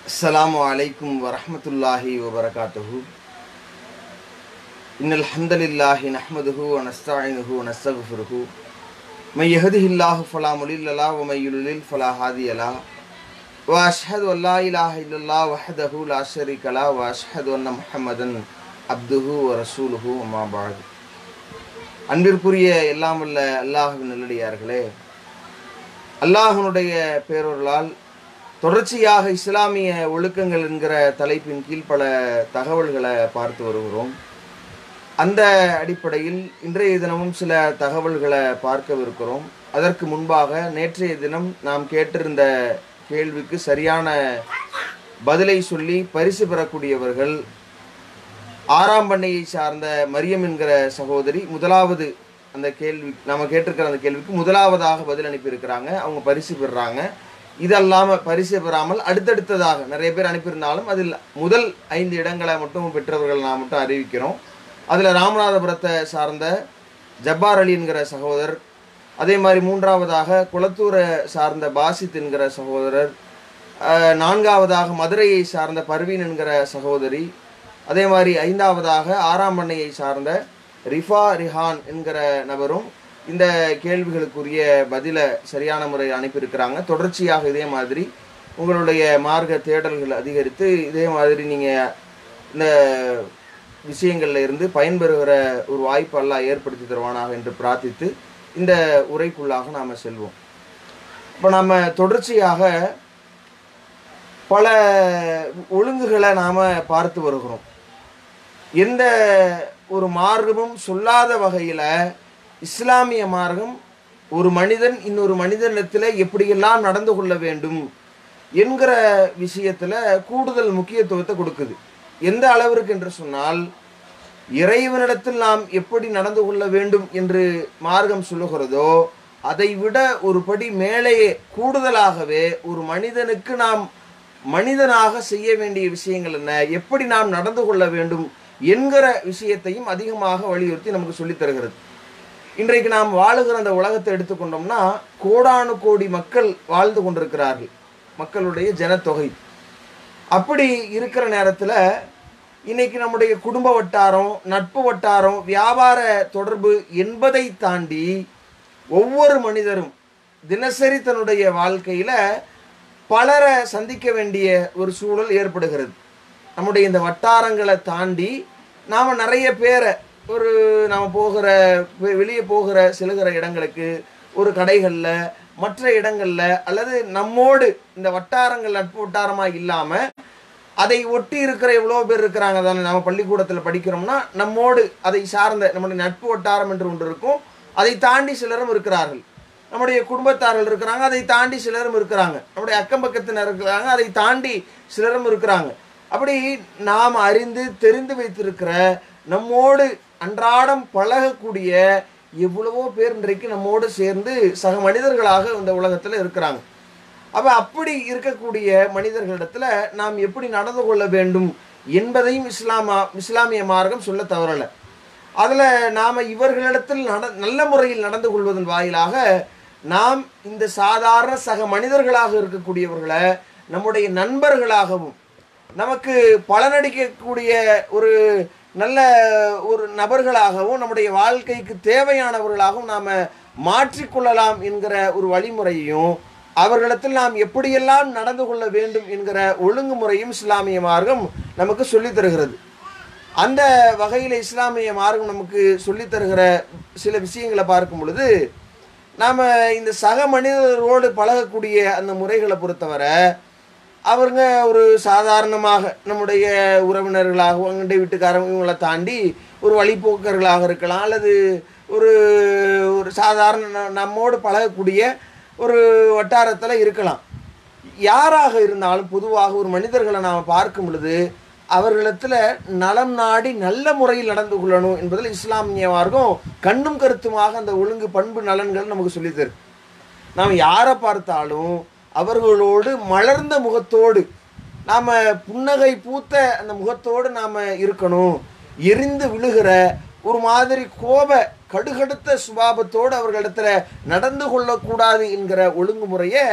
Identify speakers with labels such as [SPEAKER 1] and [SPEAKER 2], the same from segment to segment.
[SPEAKER 1] السلام عليكم ورحمة الله وبركاته إن الحمد لله نحمده ونستعينه ونستغفره من يهده الله فلا مضل له ومن يضلل فلا هادي له وأشهد أن لا إله إلا الله وحده لا شريك له وأشهد أن محمدا عبده ورسوله وما بعد அன்பிற்குரிய எல்லாம் வல்ல அல்லாஹுவின் நல்லடியார்களே அல்லாஹனுடைய பேரொருளால் தொடர்ச்சியாக இஸ்லாமிய ஒழுக்கங்கள் என்கிற தலைப்பின் கீழ் பல தகவல்களை பார்த்து வருகிறோம் அந்த அடிப்படையில் இன்றைய தினமும் சில தகவல்களை பார்க்கவிருக்கிறோம் அதற்கு முன்பாக நேற்றைய தினம் நாம் கேட்டிருந்த கேள்விக்கு சரியான பதிலை சொல்லி பரிசு பெறக்கூடியவர்கள் ஆறாம் பண்ணையை சார்ந்த மரியம் என்கிற சகோதரி முதலாவது அந்த கேள்வி நம்ம கேட்டிருக்கிற அந்த கேள்விக்கு முதலாவதாக பதில் அனுப்பியிருக்கிறாங்க அவங்க பரிசு பெறுறாங்க இது அல்லாமல் பரிசு பெறாமல் அடுத்தடுத்ததாக நிறைய பேர் அனுப்பியிருந்தாலும் அதில் முதல் ஐந்து இடங்களை மட்டும் பெற்றவர்கள் நான் மட்டும் அறிவிக்கிறோம் அதில் ராமநாதபுரத்தை சார்ந்த ஜப்பார் அலி என்கிற சகோதரர் அதே மாதிரி மூன்றாவதாக குளத்தூரை சார்ந்த பாசித் என்கிற சகோதரர் அஹ், நான்காவதாக மதுரையை சார்ந்த பர்வீன் என்கிற சகோதரி அதே மாதிரி ஐந்தாவதாக ஆறாம் பண்ணையை சார்ந்த ரிஃபா ரிஹான் என்கிற நபரும் இந்த கேள்விகளுக்குரிய பதிலை சரியான முறையில் அனுப்பியிருக்கிறாங்க தொடர்ச்சியாக இதே மாதிரி உங்களுடைய மார்க்க தேடல்கள் அதிகரித்து இதே மாதிரி நீங்கள் இந்த விஷயங்கள்ல இருந்து பயன்பெறுகிற ஒரு வாய்ப்பு எல்லாம் ஏற்படுத்தி தருவானாக என்று பிரார்த்தித்து இந்த உரைக்குள்ளாக நாம் செல்வோம் இப்போ நம்ம தொடர்ச்சியாக பல ஒழுங்குகளை நாம் பார்த்து வருகிறோம் எந்த ஒரு மார்க்கமும் சொல்லாத வகையில் இஸ்லாமிய மார்க்கம் ஒரு மனிதன் இன்னொரு மனிதனிடத்தில் எப்படியெல்லாம் நடந்து கொள்ள வேண்டும் என்கிற விஷயத்தில் கூடுதல் முக்கியத்துவத்தை கொடுக்குது எந்த அளவிற்கு என்று சொன்னால் இறைவனிடத்தில் நாம் எப்படி நடந்து கொள்ள வேண்டும் என்று மார்க்கம் சொல்லுகிறதோ அதை விட ஒரு படி மேலேயே கூடுதலாகவே ஒரு மனிதனுக்கு நாம் மனிதனாக செய்ய வேண்டிய விஷயங்கள் என்ன எப்படி நாம் நடந்து கொள்ள வேண்டும் என்கிற விஷயத்தையும் அதிகமாக வலியுறுத்தி நமக்கு சொல்லித் தருகிறது இன்றைக்கு நாம் வாழுகிற அந்த உலகத்தை எடுத்துக்கொண்டோம்னா கோடானு கோடி மக்கள் வாழ்ந்து கொண்டிருக்கிறார்கள் மக்களுடைய ஜனத்தொகை அப்படி இருக்கிற நேரத்தில் இன்னைக்கு நம்முடைய குடும்ப வட்டாரம் நட்பு வட்டாரம் வியாபார தொடர்பு என்பதை தாண்டி ஒவ்வொரு மனிதரும் தினசரி தன்னுடைய வாழ்க்கையில் பலரை சந்திக்க வேண்டிய ஒரு சூழல் ஏற்படுகிறது நம்முடைய இந்த வட்டாரங்களை தாண்டி நாம் நிறைய பேரை ஒரு நாம் போகிற வெ- வெளியே போகிற செல்கிற இடங்களுக்கு ஒரு கடைகளில் மற்ற இடங்களில் அல்லது நம்மோடு இந்த வட்டாரங்கள் நட்பு வட்டாரமாக இல்லாமல் அதை ஒட்டி இருக்கிற எவ்வளோ பேர் இருக்கிறாங்க தானே நம்ம பள்ளிக்கூடத்தில் படிக்கிறோம்னா நம்மோடு அதை சார்ந்த நம்முடைய நட்பு வட்டாரம் என்று ஒன்று இருக்கும் அதை தாண்டி சிலரும் இருக்கிறார்கள் நம்முடைய குடும்பத்தார்கள் இருக்கிறாங்க அதை தாண்டி சிலரும் இருக்கிறாங்க நம்முடைய அக்கம் பக்கத்தினர் இருக்கிறாங்க அதை தாண்டி சிலரும் இருக்கிறாங்க அப்படி நாம் அறிந்து தெரிந்து வைத்திருக்கிற நம்மோடு அன்றாடம் பழகக்கூடிய எவ்வளவோ பேர் இன்றைக்கு நம்மோடு சேர்ந்து சக மனிதர்களாக இந்த உலகத்தில் இருக்கிறாங்க அப்போ அப்படி இருக்கக்கூடிய மனிதர்களிடத்தில் நாம் எப்படி நடந்து கொள்ள வேண்டும் என்பதையும் இஸ்லாமா இஸ்லாமிய மார்க்கம் சொல்ல தவறலை அதில் நாம் இவர்களிடத்தில் நட நல்ல முறையில் நடந்து கொள்வதன் வாயிலாக நாம் இந்த சாதாரண சக மனிதர்களாக இருக்கக்கூடியவர்களை நம்முடைய நண்பர்களாகவும் நமக்கு பலனடிக்கக்கூடிய ஒரு நல்ல ஒரு நபர்களாகவும் நம்முடைய வாழ்க்கைக்கு தேவையானவர்களாகவும் நாம் மாற்றிக்கொள்ளலாம் என்கிற ஒரு வழிமுறையையும் அவர்களிடத்தில் நாம் எப்படியெல்லாம் நடந்து கொள்ள வேண்டும் என்கிற ஒழுங்குமுறையும் இஸ்லாமிய மார்க்கம் நமக்கு சொல்லித் தருகிறது அந்த வகையில் இஸ்லாமிய மார்க்கம் நமக்கு சொல்லித் தருகிற சில விஷயங்களை பார்க்கும் பொழுது நாம் இந்த சக மனிதரோடு பழகக்கூடிய அந்த முறைகளை பொறுத்தவரை அவருங்க ஒரு சாதாரணமாக நம்முடைய உறவினர்களாக அவங்களுடைய வீட்டுக்காரங்க இவங்களை தாண்டி ஒரு வழிபோக்கர்களாக இருக்கலாம் அல்லது ஒரு ஒரு சாதாரண ந- நம்மோடு பழகக்கூடிய ஒரு வட்டாரத்தில் இருக்கலாம் யாராக இருந்தாலும் பொதுவாக ஒரு மனிதர்களை நாம் பார்க்கும் பொழுது அவர்களிடத்தில் நலம் நாடி நல்ல முறையில் நடந்து கொள்ளணும் என்பதில் இஸ்லாமிய மார்க்கம் கண்ணும் கருத்துமாக அந்த ஒழுங்கு பண்பு நலன்கள் நமக்கு சொல்லித் தரும் நாம் யாரை பார்த்தாலும் அவர்களோடு மலர்ந்த முகத்தோடு நாம் புன்னகை பூத்த அந்த முகத்தோடு நாம் இருக்கணும் எரிந்து விழுகிற ஒரு மாதிரி கோப கடுகடுத்த சுபாவத்தோடு அவர்களிடத்துல நடந்து கொள்ளக்கூடாது என்கிற ஒழுங்குமுறையை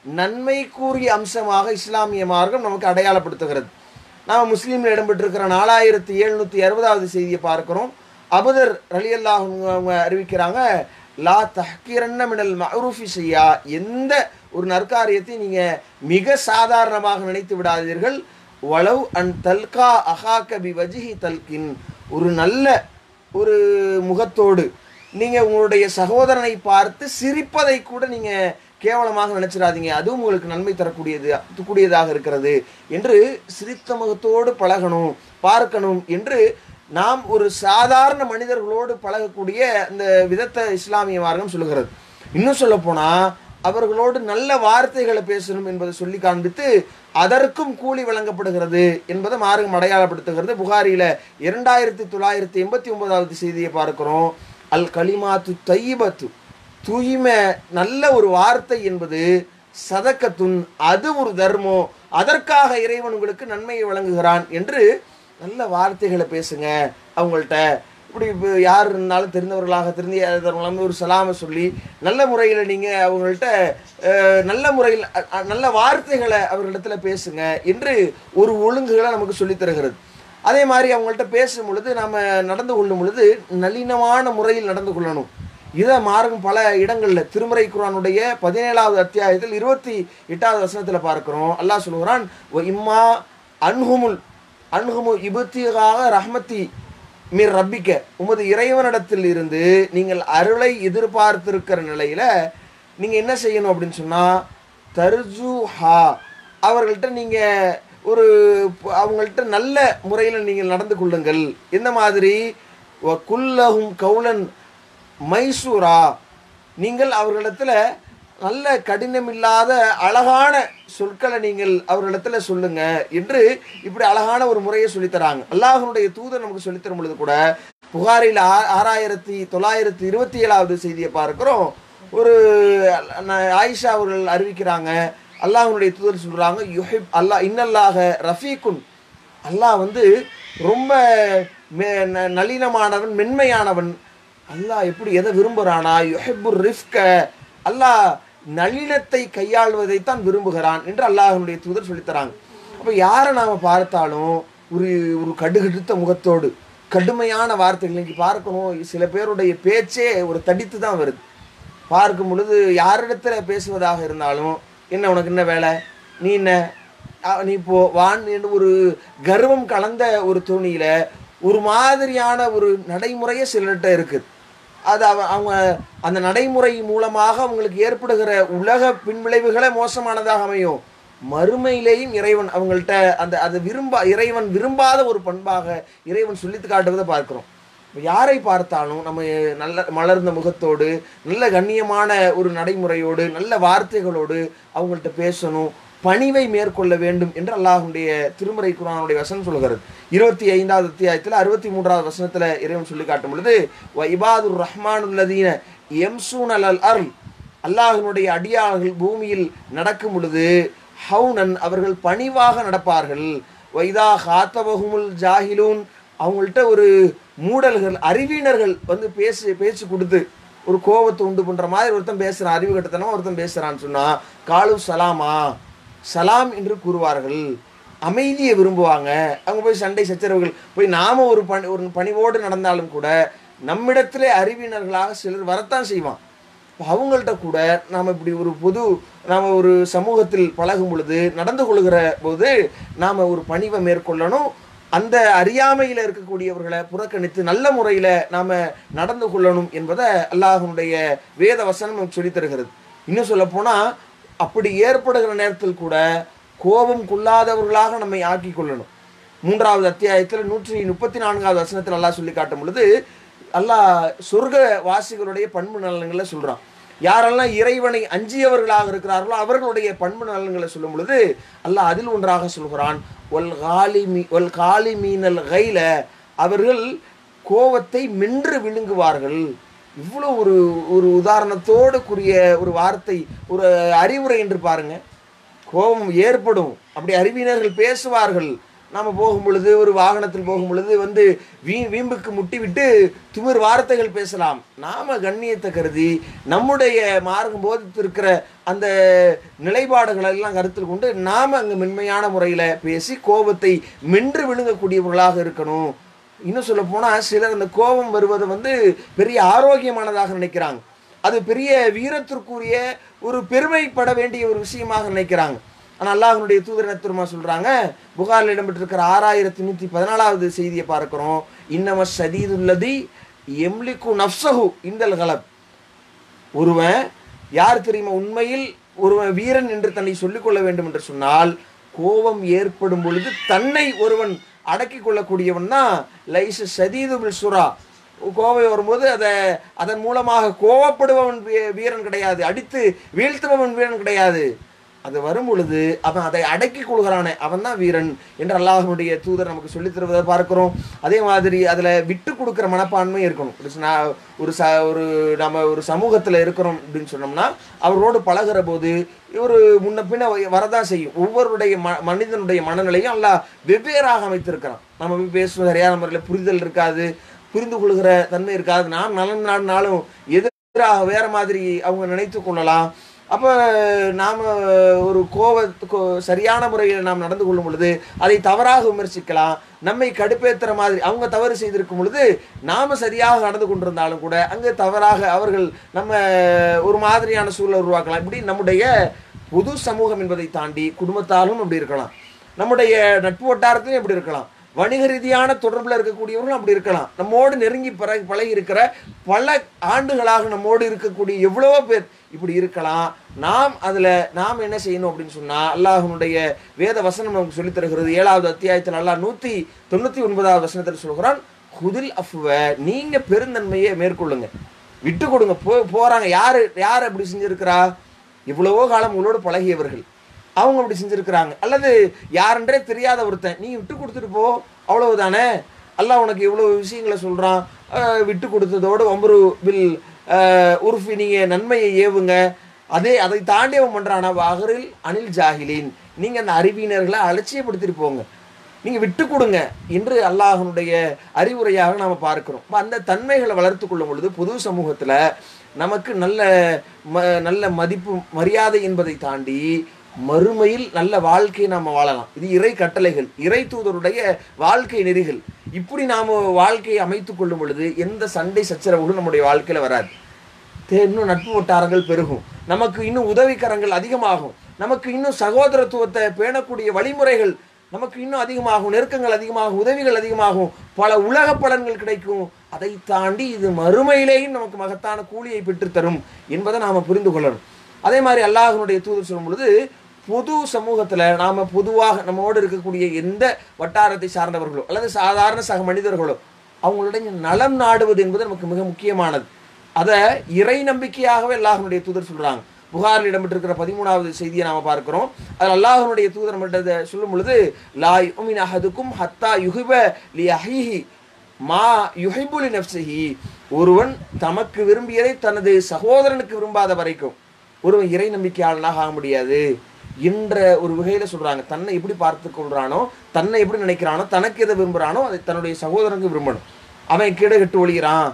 [SPEAKER 1] நன்மைக்குரிய அம்சமாக இஸ்லாமிய மார்க்கம் நமக்கு அடையாளப்படுத்துகிறது நாம் முஸ்லீமில் இடம்பெற்றிருக்கிற நாலாயிரத்தி எழுநூற்றி அறுபதாவது செய்தியை பார்க்கிறோம் அபுதர் ரலியல்லாஹ் அவங்க அறிவிக்கிறாங்க லா தஹ்கிரன்ன மினல் மஅரூஃபி செய்யா எந்த ஒரு நற்காரியத்தை நீங்கள் மிக சாதாரணமாக நினைத்து விடாதீர்கள் வளவ் அன் தல்கா அஹாக்க பி வஜிஹி தல்கின் ஒரு நல்ல ஒரு முகத்தோடு நீங்கள் உங்களுடைய சகோதரனை பார்த்து சிரிப்பதை கூட நீங்கள் கேவலமாக நினைச்சிடாதீங்க அதுவும் உங்களுக்கு நன்மை தரக்கூடியது கூடியதாக இருக்கிறது என்று சிரித்த முகத்தோடு பழகணும் பார்க்கணும் என்று நாம் ஒரு சாதாரண மனிதர்களோடு பழகக்கூடிய அந்த விதத்தை இஸ்லாமிய மார்க்கம் சொல்லுகிறது இன்னும் சொல்ல போனா அவர்களோடு நல்ல வார்த்தைகளை பேசணும் என்பதை சொல்லி காண்பித்து அதற்கும் கூலி வழங்கப்படுகிறது என்பதை மார்க்கம் அடையாளப்படுத்துகிறது புகாரியில இரண்டாயிரத்தி தொள்ளாயிரத்தி எண்பத்தி ஒன்பதாவது செய்தியை பார்க்கிறோம் அல் கலிமாத்து தையபத்து தூய்மை நல்ல ஒரு வார்த்தை என்பது சதக்கத்துன் அது ஒரு தர்மம் அதற்காக இறைவன் உங்களுக்கு நன்மையை வழங்குகிறான் என்று நல்ல வார்த்தைகளை பேசுங்க அவங்கள்ட்ட இப்படி இப்போ யார் இருந்தாலும் தெரிந்தவர்களாக தெரிந்த ஒரு சலாமை சொல்லி நல்ல முறையில் நீங்கள் அவங்கள்ட்ட அஹ், நல்ல முறையில் அ- அ- நல்ல வார்த்தைகளை அவர்களிடத்துல பேசுங்க என்று ஒரு ஒழுங்குகளை நமக்கு சொல்லித் தருகிறது அதே மாதிரி அவங்கள்ட்ட பேசும் பொழுது நாம் நடந்து கொள்ளும் பொழுது நளினமான முறையில் நடந்து கொள்ளணும் இதை மாறும் பல இடங்களில் திருமறை குரானுடைய பதினேழாவது அத்தியாயத்தில் இருபத்தி எட்டாவது வசனத்தில் பார்க்கிறோம் அல்லாஹ் சொல்லுகிறான் "வ இம்மா அன்ஹுமுல் அன்ஹுமு இபுத்திகாக ரஹ்மத்தி மீர் ரப்பிக்க உமது இறைவனிடத்தில் இருந்து நீங்கள் அருளை எதிர்பார்த்திருக்கிற நிலையில நீங்கள் என்ன செய்யணும் அப்படின்னு சொன்னால் தர்ஜு ஹா அவர்கள்ட்ட நீங்கள் ஒரு ப- அவங்கள்ட்ட நல்ல முறையில் நீங்கள் நடந்து கொள்ளுங்கள் எந்த மாதிரி "வ குல்லஹும் கவுலன் மைசூரா நீங்கள் அவர்களிடத்துல நல்ல கடினமில்லாத அழகான சொற்களை நீங்கள் அவர்களிடத்துல சொல்லுங்க என்று இப்படி அழகான ஒரு முறையை சொல்லித்தராங்க அல்லாஹனுடைய தூதர் நமக்கு சொல்லித்தரும் பொழுது கூட புகாரில் ஆ- ஆறாயிரத்தி தொள்ளாயிரத்தி இருபத்தி ஏழாவது செய்தியை பார்க்கிறோம் ஒரு ந- ஆயிஷா அவர்கள் அறிவிக்கிறாங்க அல்லாஹ்வுடைய தூதர் சொல்றாங்க யுஹிப் அல்லாஹ் இன்னல்லாக ரஃபீக்குன் அல்லாஹ் வந்து ரொம்ப மெ- ந- நளினமானவன் மென்மையானவன் அல்லாஹ் எப்படி எதை விரும்புகிறானா யுஹிப்புர் ரிஃப்க அல்லாஹ் நளினத்தை கையாள்வதைத்தான் விரும்புகிறான் என்று அல்லாஹ்வுடைய தூதர் சொல்லித்தராங்க அப்போ யாரை நாம் பார்த்தாலும் ஒரு ஒரு கடுகடுத்த முகத்தோடு கடுமையான வார்த்தைகள் இன்னைக்கு பார்க்கணும் சில பேருடைய பேச்சே ஒரு தடித்து தான் வருது பார்க்கும் பொழுது யாரிடத்துல பேசுவதாக இருந்தாலும் என்ன உனக்கு என்ன வேலை நீ என்ன அ, நீ போ வான் என்று ஒரு கர்வம் கலந்த ஒரு துணியில ஒரு மாதிரியான ஒரு நடைமுறையே சிலர்கிட்ட இருக்குது அது அவ- அவங்க அந்த நடைமுறை மூலமாக அவங்களுக்கு ஏற்படுகிற உலக பின்விளைவுகளே மோசமானதாக அமையும் மறுமையிலேயும் இறைவன் அவங்கள்ட்ட அந்த அது விரும்ப இறைவன் விரும்பாத ஒரு பண்பாக இறைவன் சொல்லித்து காட்டுவதை பார்க்கிறோம் இப்ப யாரை பார்த்தாலும் நம்ம நல்ல மலர்ந்த முகத்தோடு நல்ல கண்ணியமான ஒரு நடைமுறையோடு நல்ல வார்த்தைகளோடு அவங்கள்ட்ட பேசணும் பணிவை மேற்கொள்ள வேண்டும் என்று அல்லாஹ்வுடைய திருமறை குரானுடைய வசனம் சொல்கிறது இருபத்தி ஐந்தாவது அத்தியாயத்தில் அறுபத்தி மூன்றாவது வசனத்தில் இறைவன் சொல்லி காட்டும் பொழுது "வ இபாதுர் ரஹ்மானுல்லதீன எம்சூன் அல் அருள் அல்லாஹ்வினுடைய அடியார்கள் பூமியில் நடக்கும் பொழுது ஹவுனன் அவர்கள் பணிவாக நடப்பார்கள் வைதா ஹாத்தபகுமுல் ஜாஹிலூன் அவங்கள்ட்ட ஒரு மூடல்கள் அறிவினர்கள் வந்து பேசு பேச்சு கொடுத்து ஒரு கோபத்தை உண்டு பண்ற மாதிரி ஒருத்தன் பேசுறான் அறிவு கட்டத்தனமா ஒருத்தன் பேசுறான்னு சொன்னா காலு சலாமா சலாம் என்று கூறுவார்கள் அமைதியை விரும்புவாங்க அவங்க போய் சண்டை சச்சரவுகள் போய் நாம ஒரு பணி ஒரு பணிவோடு நடந்தாலும் கூட நம்மிடத்திலே அறிவினர்களாக சிலர் வரத்தான் செய்வான் அப்ப அவங்கள்ட்ட கூட நாம் இப்படி ஒரு பொது நாம் ஒரு சமூகத்தில் பழகும் பொழுது நடந்து கொள்கிற போது நாம் ஒரு பணிவை மேற்கொள்ளணும் அந்த அறியாமையில் இருக்கக்கூடியவர்களை புறக்கணித்து நல்ல முறையில் நாம் நடந்து கொள்ளணும் என்பதை அல்லாஹனுடைய வேத வசனம் நமக்கு சொல்லித் தருகிறது இன்னும் சொல்ல போனால் அப்படி ஏற்படுகிற நேரத்தில் கூட கோபம் கொள்ளாதவர்களாக நம்மை ஆக்கி கொள்ளணும் மூன்றாவது அத்தியாயத்தில் நூற்றி முப்பத்தி நான்காவது வசனத்தில் அல்லாஹ் சொல்லி காட்டும் பொழுது அல்லாஹ் சொர்க்க வாசிகளுடைய பண்பு நலன்களை சொல்றான் யாரெல்லாம் இறைவனை அஞ்சியவர்களாக இருக்கிறார்களோ அவர்களுடைய பண்பு நலன்களை சொல்லும் பொழுது அல்லாஹ் அதில் ஒன்றாக சொல்கிறான் ஒல் காலி மீ ஒல் காலி மீனல் கைல அவர்கள் கோவத்தை மென்று விழுங்குவார்கள் இவ்வளோ ஒரு ஒரு உதாரணத்தோடு கூடிய ஒரு வார்த்தை ஒரு அறிவுரை என்று பாருங்க கோபம் ஏற்படும் அப்படி அறிவினர்கள் பேசுவார்கள் நாம் போகும் பொழுது ஒரு வாகனத்தில் போகும் பொழுது வந்து வீ வீம்புக்கு முட்டி விட்டு திமிர் வார்த்தைகள் பேசலாம் நாம கண்ணியத்தை கருதி நம்முடைய மார்க்கம் போதித்திருக்கிற அந்த நிலைப்பாடுகளை எல்லாம் கருத்தில் கொண்டு நாம் அங்கே மென்மையான முறையில் பேசி கோபத்தை மென்று விழுங்கக்கூடியவர்களாக இருக்கணும் இன்னும் சொல்ல போனால் சிலர் அந்த கோபம் வருவது வந்து பெரிய ஆரோக்கியமானதாக நினைக்கிறாங்க அது பெரிய வீரத்திற்குரிய ஒரு பெருமைப்பட வேண்டிய ஒரு விஷயமாக நினைக்கிறாங்க ஆனால் அல்லாஹனுடைய தூதர் திருமா சொல்கிறாங்க புகாரில் இடம்பெற்றிருக்கிற ஆறாயிரத்தி நூற்றி பதினாலாவது செய்தியை பார்க்கிறோம் இன்னம சதீதுல்லதி எம்லிக்கு நப்சஹு இந்தல் கலப் ஒருவன் யார் தெரியுமா உண்மையில் ஒருவன் வீரன் என்று தன்னை சொல்லிக்கொள்ள வேண்டும் என்று சொன்னால் கோபம் ஏற்படும் பொழுது தன்னை ஒருவன் அடக்கி கொள்ளக்கூடியவன் தான் லைச சதீதுபில் சுரா கோபம் வரும்போது அதை அதன் மூலமாக கோவப்படுபவன் வீ- வீரன் கிடையாது அடித்து வீழ்த்துபவன் வீரன் கிடையாது அது வரும் பொழுது அவன் அதை அடக்கி கொள்கிறானே அவன் தான் வீரன் என்று அல்லாஹனுடைய தூதர் நமக்கு சொல்லித் தருவதை பார்க்கிறோம் அதே மாதிரி அதில் விட்டு கொடுக்குற மனப்பான்மை இருக்கணும் ஒரு ச- ஒரு ச ஒரு நம்ம ஒரு சமூகத்தில் இருக்கிறோம் அப்படின்னு சொன்னோம்னா அவரோடு பழகுற போது ஒரு முன்ன பின்ன வரதான் செய்யும் ஒவ்வொருடைய ம மனிதனுடைய மனநிலையும் அல்லாஹ் வெவ்வேறாக அமைத்திருக்கிறான் நம்ம போய் பேசுவோம் சரியான முறையில் புரிதல் இருக்காது புரிந்து கொள்கிற தன்மை இருக்காது நாம் நலன் நாடினாலும் எதிராக வேற மாதிரி அவங்க நினைத்து கொள்ளலாம் அப்போ நாம் ஒரு கோவத்துக்கு சரியான முறையில் நாம் நடந்து கொள்ளும் பொழுது அதை தவறாக விமர்சிக்கலாம் நம்மை கடுப்பேற்றுற மாதிரி அவங்க தவறு செய்திருக்கும் பொழுது நாம் சரியாக நடந்து கொண்டிருந்தாலும் கூட அங்கே தவறாக அவர்கள் நம்ம ஒரு மாதிரியான சூழலை உருவாக்கலாம் இப்படி நம்முடைய பொது சமூகம் என்பதை தாண்டி குடும்பத்தாலும் அப்படி இருக்கலாம் நம்முடைய நட்பு வட்டாரத்திலும் இப்படி இருக்கலாம் வணிக ரீதியான தொடர்பில் இருக்கக்கூடியவர்களும் அப்படி இருக்கலாம் நம்மோடு நெருங்கி பழகி பழகி இருக்கிற பல ஆண்டுகளாக நம்மோடு இருக்கக்கூடிய எவ்வளவோ பேர் இப்படி இருக்கலாம் நாம் அதில் நாம் என்ன செய்யணும் அப்படின்னு சொன்னால் அல்லாஹனுடைய வேத வசனம் நமக்கு சொல்லித் தருகிறது ஏழாவது அத்தியாயத்தில் அல்லாஹ் நூற்றி தொண்ணூற்றி ஒன்பதாவது வசனத்தில் சொல்கிறான் குதில் அஃப்வ நீங்கள் பெருந்தன்மையை மேற்கொள்ளுங்க விட்டு கொடுங்க போ போகிறாங்க யார் யார் அப்படி செஞ்சிருக்கிறா இவ்வளவோ காலம் உங்களோடு பழகியவர்கள் அவங்க அப்படி செஞ்சிருக்கிறாங்க அல்லது யாரென்றே தெரியாத ஒருத்தன் நீ விட்டு கொடுத்துட்டு போ அவ்வளவுதானே அல்லாஹ் உனக்கு இவ்வளோ விஷயங்களை சொல்கிறான் விட்டு கொடுத்ததோடு ஒம்பரு வில் உருஃபி நீங்கள் நன்மையை ஏவுங்க அதே அதை தாண்டி அவன் பண்ணுறானா வாகரில் அனில் ஜாஹிலின் நீங்கள் அந்த அறிவியினர்களை அலட்சியப்படுத்திட்டு போங்க நீங்கள் விட்டு கொடுங்க என்று அல்லாஹனுடைய அறிவுரையாக நாம் பார்க்கிறோம் அப்ப அந்த தன்மைகளை வளர்த்து கொள்ளும் பொழுது பொது சமூகத்தில் நமக்கு நல்ல ம நல்ல மதிப்பு மரியாதை என்பதை தாண்டி மறுமையில் நல்ல வாழ்க்கையை நாம் வாழலாம் இது இறை கட்டளைகள் இறை தூதருடைய வாழ்க்கை நெறிகள் இப்படி நாம் வாழ்க்கையை அமைத்து கொள்ளும் பொழுது எந்த சண்டை சச்சரவுகளும் நம்முடைய வாழ்க்கையில் வராது தே- இன்னும் நட்பு வட்டாரங்கள் பெருகும் நமக்கு இன்னும் உதவிக்கரங்கள் அதிகமாகும் நமக்கு இன்னும் சகோதரத்துவத்தை பேணக்கூடிய வழிமுறைகள் நமக்கு இன்னும் அதிகமாகும் நெருக்கங்கள் அதிகமாகும் உதவிகள் அதிகமாகும் பல உலக பலன்கள் கிடைக்கும் அதை தாண்டி இது மறுமையிலேயும் நமக்கு மகத்தான கூலியை பெற்றுத்தரும் என்பதை நாம் புரிந்து கொள்ளணும் அதே மாதிரி அல்லாஹனுடைய தூதர் சொல்லும் பொழுது பொது சமூகத்தில் நாம் பொதுவாக நம்மோடு இருக்கக்கூடிய எந்த வட்டாரத்தை சார்ந்தவர்களோ அல்லது சாதாரண சக மனிதர்களோ அவங்களுடைய நலம் நாடுவது என்பது நமக்கு மிக முக்கியமானது அதை இறை நம்பிக்கையாகவே அல்லாஹனுடைய தூதர் சொல்றாங்க புகாரில் இடம்பெற்றிருக்கிற பதிமூணாவது செய்தியை நாம பார்க்கிறோம் அதில் அல்லாஹனுடைய தூதர் நம்மகிட்ட சொல்லும் பொழுது லா யுமின் அஹதுக்கும் ஹத்தா யுஹிப லி அஹிஹி மா யுஹிபுலி நப்சிஹி ஒருவன் தமக்கு விரும்பியதை தனது சகோதரனுக்கு விரும்பாத வரைக்கும் ஒருவன் இறை நம்பிக்கையாளனாக ஆக முடியாது என்ற ஒரு வகையில சொல்றாங்க தன்னை எப்படி பார்த்து கொள்றானோ தன்னை எப்படி நினைக்கிறானோ தனக்கு எதை விரும்புறானோ அதை தன்னுடைய சகோதரனுக்கு விரும்பணும் அவன் கீழே கெட்டு ஒழிகிறான்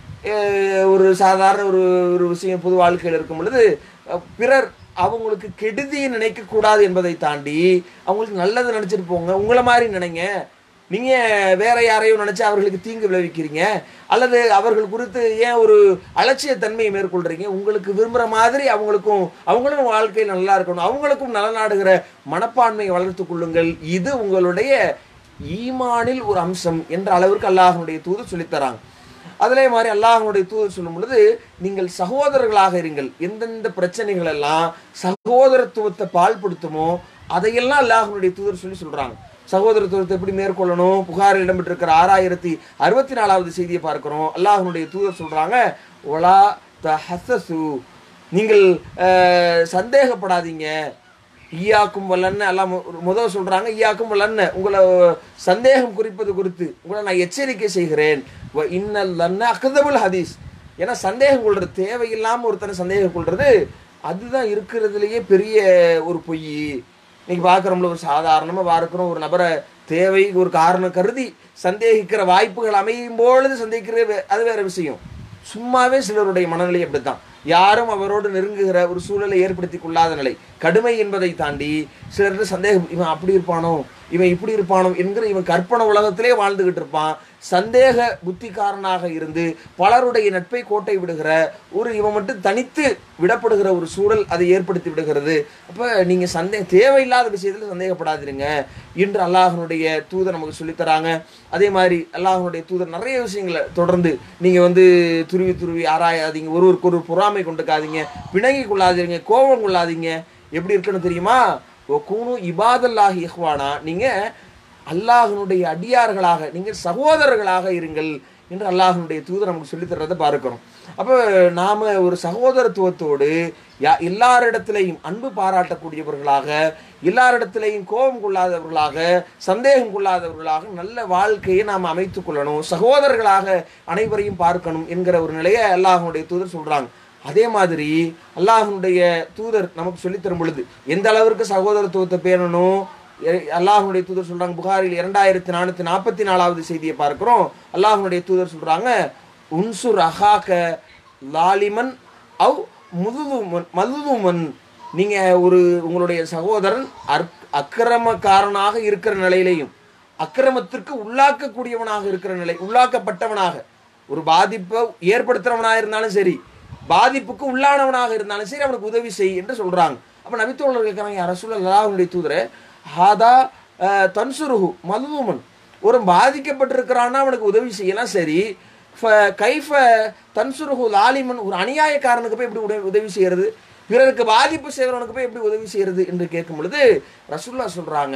[SPEAKER 1] அஹ் ஒரு சாதாரண ஒரு ஒரு விஷயம் பொது வாழ்க்கையில் இருக்கும் பொழுது அஹ் பிறர் அவங்களுக்கு கெடுதியை நினைக்கக்கூடாது என்பதை தாண்டி அவங்களுக்கு நல்லது நினைச்சிட்டு போங்க உங்களை மாதிரி நினைங்க நீங்க வேற யாரையோ நினைச்சு அவர்களுக்கு தீங்கு விளைவிக்கிறீங்க அல்லது அவர்கள் குறித்து ஏன் ஒரு அலட்சிய தன்மையை மேற்கொள்றீங்க உங்களுக்கு விரும்புற மாதிரி அவங்களுக்கும் அவங்களும் வாழ்க்கையில் நல்லா இருக்கணும் அவங்களுக்கும் நலநாடுகிற மனப்பான்மையை வளர்த்துக் கொள்ளுங்கள் இது உங்களுடைய ஈமானில் ஒரு அம்சம் என்ற அளவிற்கு அல்லாஹனுடைய தூது சொல்லித்தராங்க அதிலே மாதிரி அல்லாஹனுடைய தூதர் சொல்லும் பொழுது நீங்கள் சகோதரர்களாக இருங்கள் எந்தெந்த பிரச்சனைகள் எல்லாம் சகோதரத்துவத்தை பால்படுத்துமோ அதையெல்லாம் அல்லாஹனுடைய தூதர் சொல்லி சொல்றாங்க சகோதரத்துவத்தை எப்படி மேற்கொள்ளணும் புகாரில் இடம்பெற்றிருக்கிற ஆறாயிரத்தி அறுபத்தி நாலாவது செய்தியை பார்க்கிறோம் அல்லாஹனுடைய தூதர் சொல்றாங்க ஒலா த ஹசசு நீங்கள் அஹ், சந்தேகப்படாதீங்க ஈயாக்கும் வல்லன்னு எல்லாம் மு- முதல் சொல்றாங்க ஈயாக்கும் வல்லன்னு உங்களை சந்தேகம் குறிப்பது குறித்து உங்களை நான் எச்சரிக்கை செய்கிறேன் வ இன்னல் லன்ன அகதபுல் ஹதீஸ் ஏன்னா சந்தேகம் கொள்றது தேவையில்லாம ஒருத்தனை சந்தேகம் கொள்றது அதுதான் இருக்கிறதுலயே பெரிய ஒரு பொய் இன்னைக்கு பார்க்குறோம்ல ஒரு சாதாரணமாக பார்க்குறோம் ஒரு நபரை தேவை ஒரு காரணம் கருதி சந்தேகிக்கிற வாய்ப்புகள் அமையும் பொழுது சந்தேகிக்கிறது வே- அது வேற விஷயம் சும்மாவே சிலருடைய மனநிலை அப்படித்தான் யாரும் அவரோடு நெருங்குகிற ஒரு சூழலை ஏற்படுத்தி கொள்ளாத நிலை கடுமை என்பதை தாண்டி சிலருக்கு சந்தேகம் இவன் அப்படி இருப்பானோ இவன் இப்படி இருப்பானோ என்கிற இவன் கற்பனை உலகத்திலே வாழ்ந்துகிட்டு இருப்பான் சந்தேக புத்திக்காரனாக இருந்து பலருடைய நட்பை கோட்டை விடுகிற ஒரு இவன் மட்டும் தனித்து விடப்படுகிற ஒரு சூழல் அதை ஏற்படுத்தி விடுகிறது அப்போ நீங்கள் சந்தே தேவையில்லாத விஷயத்தில் சந்தேகப்படாதீங்க இன்று அல்லாஹனுடைய தூதர் நமக்கு சொல்லித்தராங்க அதே மாதிரி அல்லாஹனுடைய தூதர் நிறைய விஷயங்களை தொடர்ந்து நீங்கள் வந்து துருவி துருவி ஆராயாதீங்க ஒருவருக்கு ஒரு பொறாமை கொண்டுக்காதீங்க பிணங்கி கொள்ளாதீங்க கோபம் கொள்ளாதீங்க எப்படி இருக்குன்னு தெரியுமா கூணு இபாதல்லாஹி இஹ்வானா நீங்கள் அல்லாஹனுடைய அடியார்களாக நீங்கள் சகோதரர்களாக இருங்கள் என்று அல்லாஹனுடைய தூதர் நமக்கு சொல்லித் தர்றதை பார்க்கிறோம் அப்போ நாம் ஒரு சகோதரத்துவத்தோடு யா எல்லாரிடத்திலையும் அன்பு பாராட்டக்கூடியவர்களாக எல்லாரிடத்திலையும் கோபம் கொள்ளாதவர்களாக சந்தேகம் கொள்ளாதவர்களாக நல்ல வாழ்க்கையை நாம் அமைத்துக் கொள்ளணும் சகோதரர்களாக அனைவரையும் பார்க்கணும் என்கிற ஒரு நிலையை அல்லாஹனுடைய தூதர் சொல்கிறாங்க அதே மாதிரி அல்லாஹனுடைய தூதர் நமக்கு சொல்லித்தரும் பொழுது எந்த அளவிற்கு சகோதரத்துவத்தை பேணணும் அல்லாஹனுடைய தூதர் சொல்றாங்க புகாரில் இரண்டாயிரத்தி நானூத்தி நாற்பத்தி நாலாவது செய்தியை பார்க்கிறோம் அல்லாஹனுடைய தூதர் சொல்றாங்க உன்சுர் அஹாக்க லாலிமன் அவ் முதுதுமன் மதுதுமன் நீங்க ஒரு உங்களுடைய சகோதரன் அற் அக்கிரமக்காரனாக இருக்கிற நிலையிலையும் அக்கிரமத்திற்கு உள்ளாக்கக்கூடியவனாக இருக்கிற நிலை உள்ளாக்கப்பட்டவனாக ஒரு பாதிப்பை ஏற்படுத்துறவனாக இருந்தாலும் சரி பாதிப்புக்கு உள்ளானவனாக இருந்தாலும் சரி அவனுக்கு உதவி செய் என்று சொல்றாங்க அப்ப நபித்தோழர் கேட்கிறாங்க யார சொல்ல அவனுடைய தூதரை ஹாதா தன்சுருகு மதுமன் ஒரு பாதிக்கப்பட்டிருக்கிறான்னா அவனுக்கு உதவி செய்யலாம் சரி கைஃப தன்சுருகு லாலிமன் ஒரு அநியாயக்காரனுக்கு போய் எப்படி உதவி உதவி செய்யறது பிறருக்கு பாதிப்பு செய்கிறவனுக்கு போய் எப்படி உதவி செய்யறது என்று கேட்கும் பொழுது ரசுல்லா சொல்றாங்க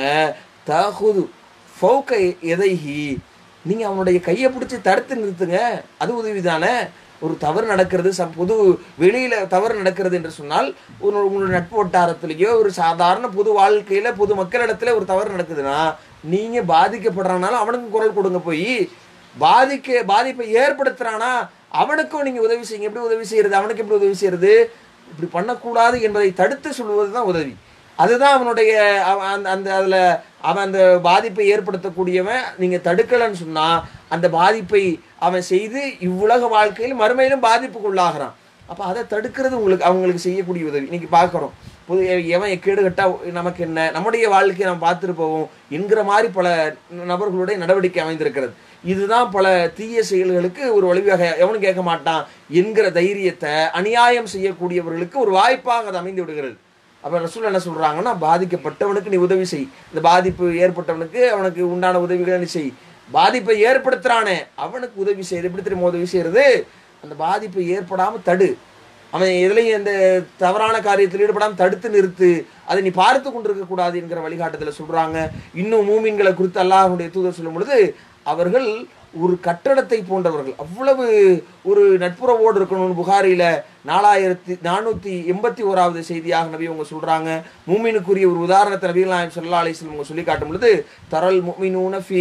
[SPEAKER 1] தகுது ஃபௌக்க எதைஹி நீங்க அவனுடைய கையை பிடிச்சி தடுத்து நிறுத்துங்க அது உதவி தானே ஒரு தவறு நடக்கிறது ச பொது வெளியில தவறு நடக்கிறது என்று சொன்னால் ஒரு உங்களுடைய நட்பு வட்டாரத்திலேயோ ஒரு சாதாரண பொது வாழ்க்கையில பொது மக்களிடத்துல ஒரு தவறு நடக்குதுன்னா நீங்க பாதிக்கப்படுறனால அவனுக்கும் குரல் கொடுங்க போய் பாதிக்க பாதிப்பை ஏற்படுத்துறானா அவனுக்கும் நீங்க உதவி செய்யுங்க எப்படி உதவி செய்யறது அவனுக்கு எப்படி உதவி செய்யறது இப்படி பண்ணக்கூடாது என்பதை தடுத்து சொல்வது தான் உதவி அதுதான் அவனுடைய அந்த அந்த அதில் அவன் அந்த பாதிப்பை ஏற்படுத்தக்கூடியவன் நீங்கள் தடுக்கலைன்னு சொன்னால் அந்த பாதிப்பை அவன் செய்து இவ்வுலக வாழ்க்கையில் மறுமையிலும் பாதிப்புக்குள்ளாகிறான் அப்போ அதை தடுக்கிறது உங்களுக்கு அவங்களுக்கு செய்யக்கூடிய உதவி இன்னைக்கு பார்க்குறோம் புது எவன் கேடு கட்டா நமக்கு என்ன நம்முடைய வாழ்க்கையை நம்ம பார்த்துட்டு போவோம் என்கிற மாதிரி பல நபர்களுடைய நடவடிக்கை அமைந்திருக்கிறது இதுதான் பல தீய செயல்களுக்கு ஒரு வழிவகை எவனும் கேட்க மாட்டான் என்கிற தைரியத்தை அநியாயம் செய்யக்கூடியவர்களுக்கு ஒரு வாய்ப்பாக அது அமைந்து விடுகிறது அப்போ ரசூல் என்ன சொல்கிறாங்கன்னா பாதிக்கப்பட்டவனுக்கு நீ உதவி செய் இந்த பாதிப்பு ஏற்பட்டவனுக்கு அவனுக்கு உண்டான உதவிகளை நீ செய் பாதிப்பை ஏற்படுத்துறானே அவனுக்கு உதவி செய்யுது எப்படி திரும்ப உதவி செய்யறது அந்த பாதிப்பு ஏற்படாமல் தடு அவன் எதுலையும் இந்த தவறான காரியத்தில் ஈடுபடாமல் தடுத்து நிறுத்து அதை நீ பார்த்து கொண்டிருக்க கூடாது என்கிற வழிகாட்டுதல சொல்றாங்க இன்னும் மூமின்களை குறித்து அல்லாஹனுடைய தூதர் சொல்லும் பொழுது அவர்கள் ஒரு கட்டடத்தை போன்றவர்கள் அவ்வளவு ஒரு நட்புறவோடு இருக்கணும்னு புகாரில நாலாயிரத்தி நானூத்தி எண்பத்தி ஓராவது செய்தியாக நபி அவங்க சொல்றாங்க மூமினுக்குரிய ஒரு உதாரணத்தை நபிகள் நாயம் சொல்லா அலிஸ்லம் அவங்க சொல்லி காட்டும் பொழுது தரல் மூமினூன ஃபி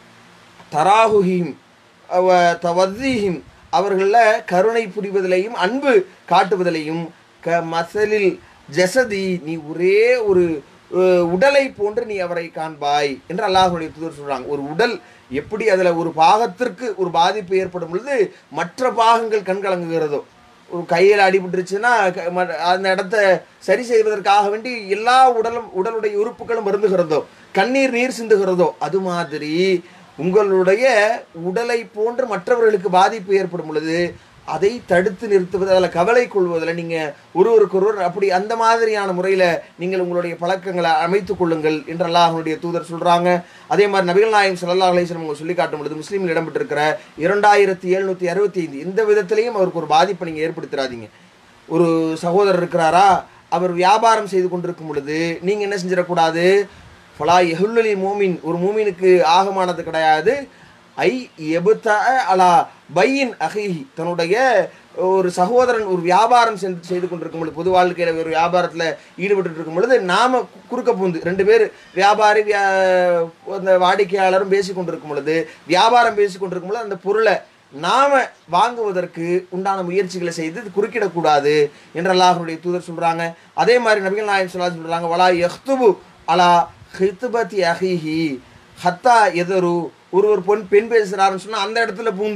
[SPEAKER 1] தராகுஹிம் அவ தவத்தீஹிம் அவர்களில் கருணை புரிவதிலையும் அன்பு காட்டுவதிலையும் க மசலில் ஜசதி நீ ஒரே ஒரு உடலை போன்று நீ அவரை காண்பாய் என்று அல்லாஹுடைய தூதர் சொல்றாங்க ஒரு உடல் எப்படி அதில் ஒரு பாகத்திற்கு ஒரு பாதிப்பு ஏற்படும் பொழுது மற்ற பாகங்கள் கண்கலங்குகிறதோ ஒரு கையில் அடிபட்டுருச்சுன்னா அந்த இடத்த சரி செய்வதற்காக வேண்டி எல்லா உடலும் உடலுடைய உறுப்புகளும் வருந்துகிறதோ கண்ணீர் நீர் சிந்துகிறதோ அது மாதிரி உங்களுடைய உடலை போன்று மற்றவர்களுக்கு பாதிப்பு ஏற்படும் பொழுது அதை தடுத்து நிறுத்துவது அதில் கவலை கொள்வதில் நீங்கள் ஒருவருக்கு ஒருவர் அப்படி அந்த மாதிரியான முறையில் நீங்கள் உங்களுடைய பழக்கங்களை அமைத்துக் கொள்ளுங்கள் என்று அல்லாஹனுடைய தூதர் சொல்கிறாங்க அதே மாதிரி நபிகள் நாயம் சல்லா அலிஸ்லம் அவங்க சொல்லி காட்டும் பொழுது முஸ்லீமில் இடம்பெற்றிருக்கிற இரண்டாயிரத்தி எழுநூற்றி அறுபத்தி ஐந்து எந்த விதத்திலையும் அவருக்கு ஒரு பாதிப்பை நீங்கள் ஏற்படுத்திடாதீங்க ஒரு சகோதரர் இருக்கிறாரா அவர் வியாபாரம் செய்து கொண்டிருக்கும் பொழுது நீங்கள் என்ன செஞ்சிடக்கூடாது ஃபலா எஹுல்லி மூமின் ஒரு மூமினுக்கு ஆகமானது கிடையாது ஐ எபுத்த அலா பையின் அஹிஹி தன்னுடைய ஒரு சகோதரன் ஒரு வியாபாரம் செஞ்சு செய்து கொண்டிருக்கும் பொழுது பொது வாழ்க்கையில் ஒரு வியாபாரத்தில் ஈடுபட்டு இருக்கும் பொழுது நாம குறுக்க பூந்து ரெண்டு பேர் வியாபாரி வியா அந்த வாடிக்கையாளரும் பேசி கொண்டிருக்கும் பொழுது வியாபாரம் பேசி கொண்டிருக்கும் பொழுது அந்த பொருளை நாம வாங்குவதற்கு உண்டான முயற்சிகளை செய்து குறுக்கிடக்கூடாது என்று அல்லாஹனுடைய தூதர் சொல்றாங்க அதே மாதிரி நபிகள் நாயம் சொல்லா சொல்றாங்க வலா எஹ்துபு அலா ஹித்துபதி அஹிஹி ஹத்தா எதரு ஒருவர் பொன் பெண் பேசுகிறாருன்னு சொன்னால் அந்த இடத்துல பூந்து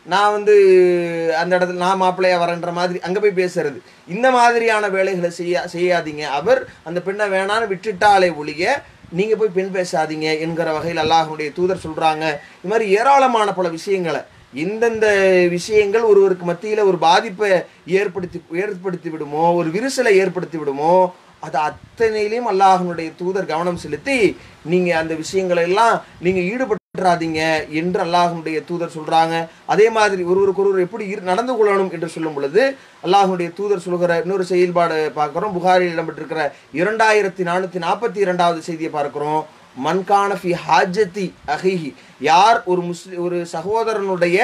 [SPEAKER 1] நான் வந்து அந்த இடத்துல நான் மாப்பிள்ளையா வரேன்ற மாதிரி அங்கே போய் பேசுறது இந்த மாதிரியான வேலைகளை செய்ய செய்யாதீங்க அவர் அந்த பெண்ணை வேணான்னு விட்டுட்டாலே ஒழிய நீங்கள் போய் பெண் பேசாதீங்க என்கிற வகையில் அல்லாஹனுடைய தூதர் சொல்கிறாங்க இது மாதிரி ஏராளமான பல விஷயங்களை எந்தெந்த விஷயங்கள் ஒருவருக்கு மத்தியில் ஒரு பாதிப்பை ஏற்படுத்தி ஏற்படுத்தி விடுமோ ஒரு விரிசலை ஏற்படுத்தி விடுமோ அது அத்தனையிலையும் அல்லாஹனுடைய தூதர் கவனம் செலுத்தி நீங்கள் அந்த விஷயங்களை எல்லாம் நீங்கள் ஈடுபட்டுறாதீங்க என்று அல்லாஹனுடைய தூதர் சொல்கிறாங்க அதே மாதிரி ஒருவருக்கு ஒருவர் எப்படி இரு- நடந்து கொள்ளணும் என்று சொல்லும் பொழுது அல்லாஹனுடைய தூதர் சொல்கிற இன்னொரு செயல்பாடு பார்க்குறோம் புகாரில் இடம்பெற்றிருக்கிற இரண்டாயிரத்தி நானூற்றி நாற்பத்தி இரண்டாவது செய்தியை பார்க்குறோம் மன்கான ஃபி ஹாஜத்தி அஹிஹி யார் ஒரு முஸ்லி ஒரு சகோதரனுடைய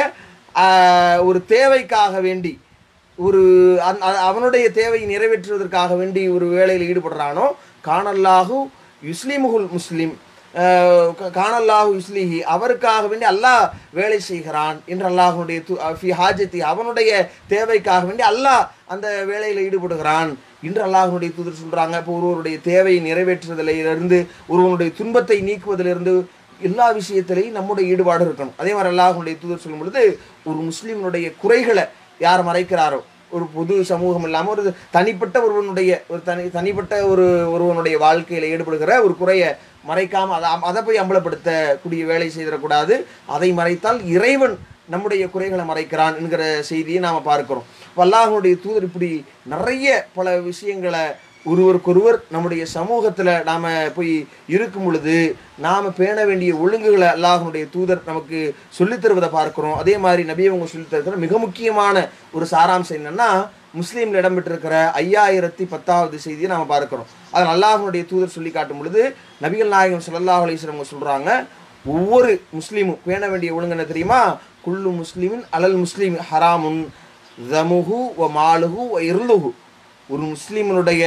[SPEAKER 1] ஆஹ், ஒரு தேவைக்காக வேண்டி ஒரு அந்- அ- அவனுடைய தேவையை நிறைவேற்றுவதற்காக வேண்டி ஒரு வேலையில் ஈடுபடுறானோ காணல்லாஹு யுஸ்லிமுகுல் முஸ்லிம் ஆஹ், க- காணல்லாஹு யுஸ்லிஹி அவருக்காக வேண்டி அல்லாஹ் வேலை செய்கிறான் என்று அல்லாஹனுடைய து- அஹ் ஃபி ஹாஜத்தி அவனுடைய தேவைக்காக வேண்டி அல்லாஹ் அந்த வேலையில் ஈடுபடுகிறான் இன்று அல்லாஹனுடைய தூதர் சொல்றாங்க இப்போ ஒருவருடைய தேவையை நிறைவேற்றுவதிலிருந்து ஒருவனுடைய துன்பத்தை நீக்குவதிலிருந்து எல்லா விஷயத்திலையும் நம்முடைய ஈடுபாடு இருக்கணும் அதே மாதிரி அல்லாஹனுடைய தூதர் சொல்லும் பொழுது ஒரு முஸ்லீமினுடைய குறைகளை யார் மறைக்கிறாரோ ஒரு பொது சமூகம் இல்லாமல் ஒரு தனிப்பட்ட ஒருவனுடைய ஒரு தனி தனிப்பட்ட ஒரு ஒருவனுடைய வாழ்க்கையில் ஈடுபடுகிற ஒரு குறையை மறைக்காம அதை அதை போய் அம்பலப்படுத்தக்கூடிய வேலை செய்திடக்கூடாது அதை மறைத்தால் இறைவன் நம்முடைய குறைகளை மறைக்கிறான் என்கிற செய்தியை நாம் பார்க்கிறோம் அப்ப அல்லாஹ்வுடைய தூதர் இப்படி நிறைய பல விஷயங்களை ஒருவருக்கொருவர் நம்முடைய சமூகத்தில் நாம் போய் இருக்கும் பொழுது நாம் பேண வேண்டிய ஒழுங்குகளை அல்லாஹ்வுடைய தூதர் நமக்கு சொல்லித் தருவதை பார்க்கிறோம் அதே மாதிரி நபி அவங்க சொல்லித் தருகிற மிக முக்கியமான ஒரு சாராம்சம் என்னன்னா முஸ்லீமில் இடம்பெற்றிருக்கிற ஐயாயிரத்தி பத்தாவது செய்தியை நாம் பார்க்கிறோம் அதில் அல்லாஹ்வுடைய தூதர் சொல்லி காட்டும் பொழுது நபிகள் நாயகம் ஸல்லல்லாஹு அலைஹி வஸல்லம் அவங்க சொல்கிறாங்க ஒவ்வொரு முஸ்லீமும் பேண வேண்டிய ஒழுங்கு என்ன தெரியுமா குல்லு முஸ்லிமின் அலல் முஸ்லீம் ஹராமுன் தமுஹு வ மாலுஹு வ இருளுஹு ஒரு முஸ்லீமனுடைய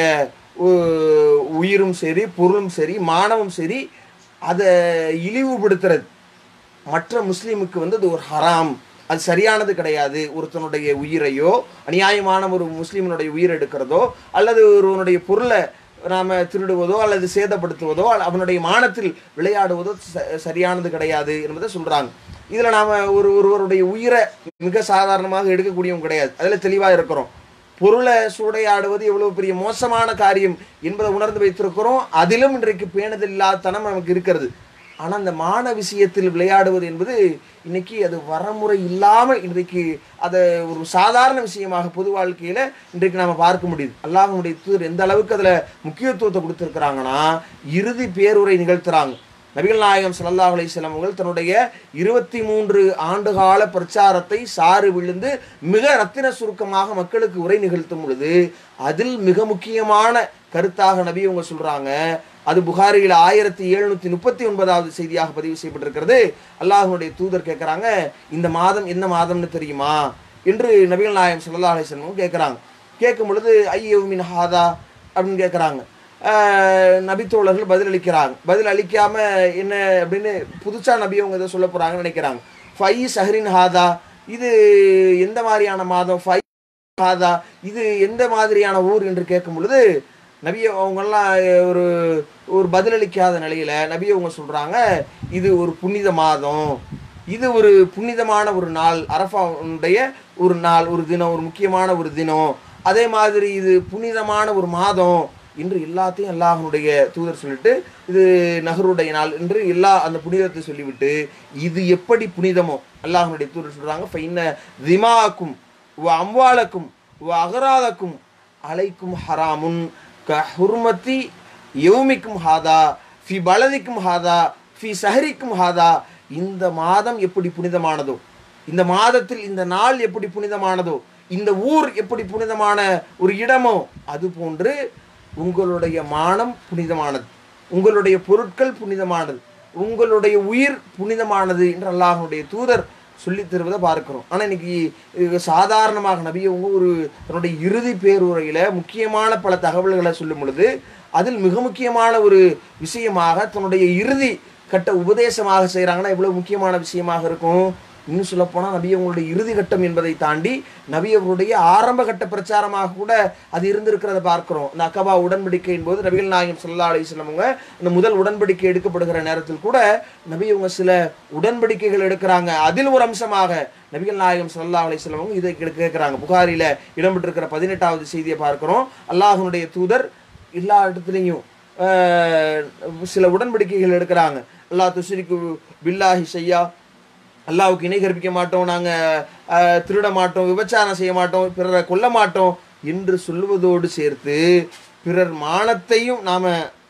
[SPEAKER 1] உ- உயிரும் சரி பொருளும் சரி மானமும் சரி அதை இழிவுபடுத்துறது மற்ற முஸ்லீமுக்கு வந்து அது ஒரு ஹராம் அது சரியானது கிடையாது ஒருத்தனுடைய உயிரையோ அநியாயமான ஒரு முஸ்லீமனுடைய உயிர் எடுக்கிறதோ அல்லது ஒருவனுடைய பொருளை நாம திருடுவதோ அல்லது சேதப்படுத்துவதோ அல்ல அவனுடைய மானத்தில் விளையாடுவதோ ச- சரியானது கிடையாது என்பதை சொல்றாங்க இதுல நாம ஒரு ஒருவருடைய உயிரை மிக சாதாரணமாக எடுக்கக்கூடியவங்க கிடையாது அதுல தெளிவா இருக்கிறோம் பொருளை சூறையாடுவது எவ்வளவு பெரிய மோசமான காரியம் என்பதை உணர்ந்து வைத்திருக்கிறோம் அதிலும் இன்றைக்கு பேணுதலில்லாதனம் நமக்கு இருக்கிறது ஆனால் அந்த மான விஷயத்தில் விளையாடுவது என்பது இன்னைக்கு அது வரமுறை இல்லாமல் இன்றைக்கு அதை ஒரு சாதாரண விஷயமாக பொது வாழ்க்கையில் இன்றைக்கு நாம் பார்க்க முடியுது அல்லாஹ்வுடைய தூதர் எந்த அளவுக்கு அதில் முக்கியத்துவத்தை கொடுத்துருக்குறாங்கன்னா இறுதி பேருரை நிகழ்த்துறாங்க நபிகள் நாயகம் ஸல்லல்லாஹு அலைஹி வஸல்லம் அவர்கள் தன்னுடைய இருபத்தி மூன்று ஆண்டுகால பிரச்சாரத்தை சாறு விழுந்து மிக ரத்தின சுருக்கமாக மக்களுக்கு உரை நிகழ்த்தும் பொழுது அதில் மிக முக்கியமான கருத்தாக நபி அவங்க சொல்றாங்க அது புகாரியில் ஆயிரத்தி எழுநூத்தி முப்பத்தி ஒன்பதாவது செய்தியாக பதிவு செய்யப்பட்டிருக்கிறது அல்லாஹ்வுடைய தூதர் கேட்குறாங்க இந்த மாதம் என்ன மாதம்னு தெரியுமா என்று நபிகள் நாயகம் ஸல்லல்லாஹு அலைஹி வஸல்லம் கேட்குறாங்க கேட்கும் பொழுது ஐயோ மின் ஹாதா அப்படின்னு கேட்குறாங்க நபித்தோழர்கள் பதில் அளிக்கிறாங்க பதில் அளிக்காம என்ன அப்படின்னு புதுசா நபி அவங்க ஏதோ சொல்ல போறாங்கன்னு நினைக்கிறாங்க ஃபை சஹரின் ஹாதா இது எந்த மாதிரியான மாதம் ஃபை ஹாதா இது எந்த மாதிரியான ஊர் என்று கேட்கும் பொழுது நபி அவங்கெல்லாம் ஒரு ஒரு பதிலளிக்காத நிலையில நபி அவங்க சொல்றாங்க இது ஒரு புனித மாதம் இது ஒரு புனிதமான ஒரு நாள் அரஃபாவுடைய ஒரு நாள் ஒரு தினம் ஒரு முக்கியமான ஒரு தினம் அதே மாதிரி இது புனிதமான ஒரு மாதம் என்று எல்லாத்தையும் அல்லாஹனுடைய தூதர் சொல்லிட்டு இது நகருடைய நாள் என்று எல்லா அந்த புனிதத்தை சொல்லிவிட்டு இது எப்படி புனிதமோ அல்லாஹனுடைய தூதர் சொல்றாங்க ஃபைன்ன திமாக்கும் வ அம்வாலக்கும் வ அகராதக்கும் அலைக்கும் ஹராமுன் க ஹுர்மத்தி யௌமிக்கும் ஹாதா ஃபி பலதிக்கும் ஹாதா ஃபி சஹரிக்கும் ஹாதா இந்த மாதம் எப்படி புனிதமானதோ இந்த மாதத்தில் இந்த நாள் எப்படி புனிதமானதோ இந்த ஊர் எப்படி புனிதமான ஒரு இடமோ அது போன்று உங்களுடைய மானம் புனிதமானது உங்களுடைய பொருட்கள் புனிதமானது உங்களுடைய உயிர் புனிதமானது என்று அல்லாஹனுடைய தூதர் சொல்லித் தருவதை பார்க்கிறோம் ஆனால் இன்னைக்கு இது சாதாரணமாக நபி அவங்க ஒரு தன்னுடைய இறுதி பேருரையில் முக்கியமான பல தகவல்களை சொல்லும் பொழுது அதில் மிக முக்கியமான ஒரு விஷயமாக தன்னுடைய இறுதி கட்ட உபதேசமாக செய்கிறாங்கன்னா எவ்வளோ முக்கியமான விஷயமாக இருக்கும் இன்னும் சொல்லப்போனால் நபி அவங்களுடைய இறுதி கட்டம் என்பதை தாண்டி நபி அவருடைய ஆரம்ப கட்ட பிரச்சாரமாக கூட அது இருந்திருக்கிறத பார்க்கிறோம் இந்த அக்கபா உடன்படிக்கையின் போது நபிகள் நாயகம் சல்லா அலிஸ்லாம் அவங்க அந்த முதல் உடன்படிக்கை எடுக்கப்படுகிற நேரத்தில் கூட நபி அவங்க சில உடன்படிக்கைகள் எடுக்கிறாங்க அதில் ஒரு அம்சமாக நபிகள் நாயகம் சல்லா அலிஸ்லாம் அவங்க இதை கேட்குறாங்க புகாரில இடம்பெற்றிருக்கிற பதினெட்டாவது செய்தியை பார்க்கிறோம் அல்லாஹ்வுடைய தூதர் எல்லா இடத்துலையும் ஆஹ், சில உடன்படிக்கைகள் எடுக்கிறாங்க அல்லாஹ் துஸ்ரிக்கு பில்லாஹி செய்யா அல்லாவுக்கு இணை கற்பிக்க மாட்டோம் நாங்கள் திருட மாட்டோம் விபச்சாரம் செய்ய மாட்டோம் பிறரை கொல்ல மாட்டோம் என்று சொல்வதோடு சேர்த்து பிறர் மானத்தையும் நாம்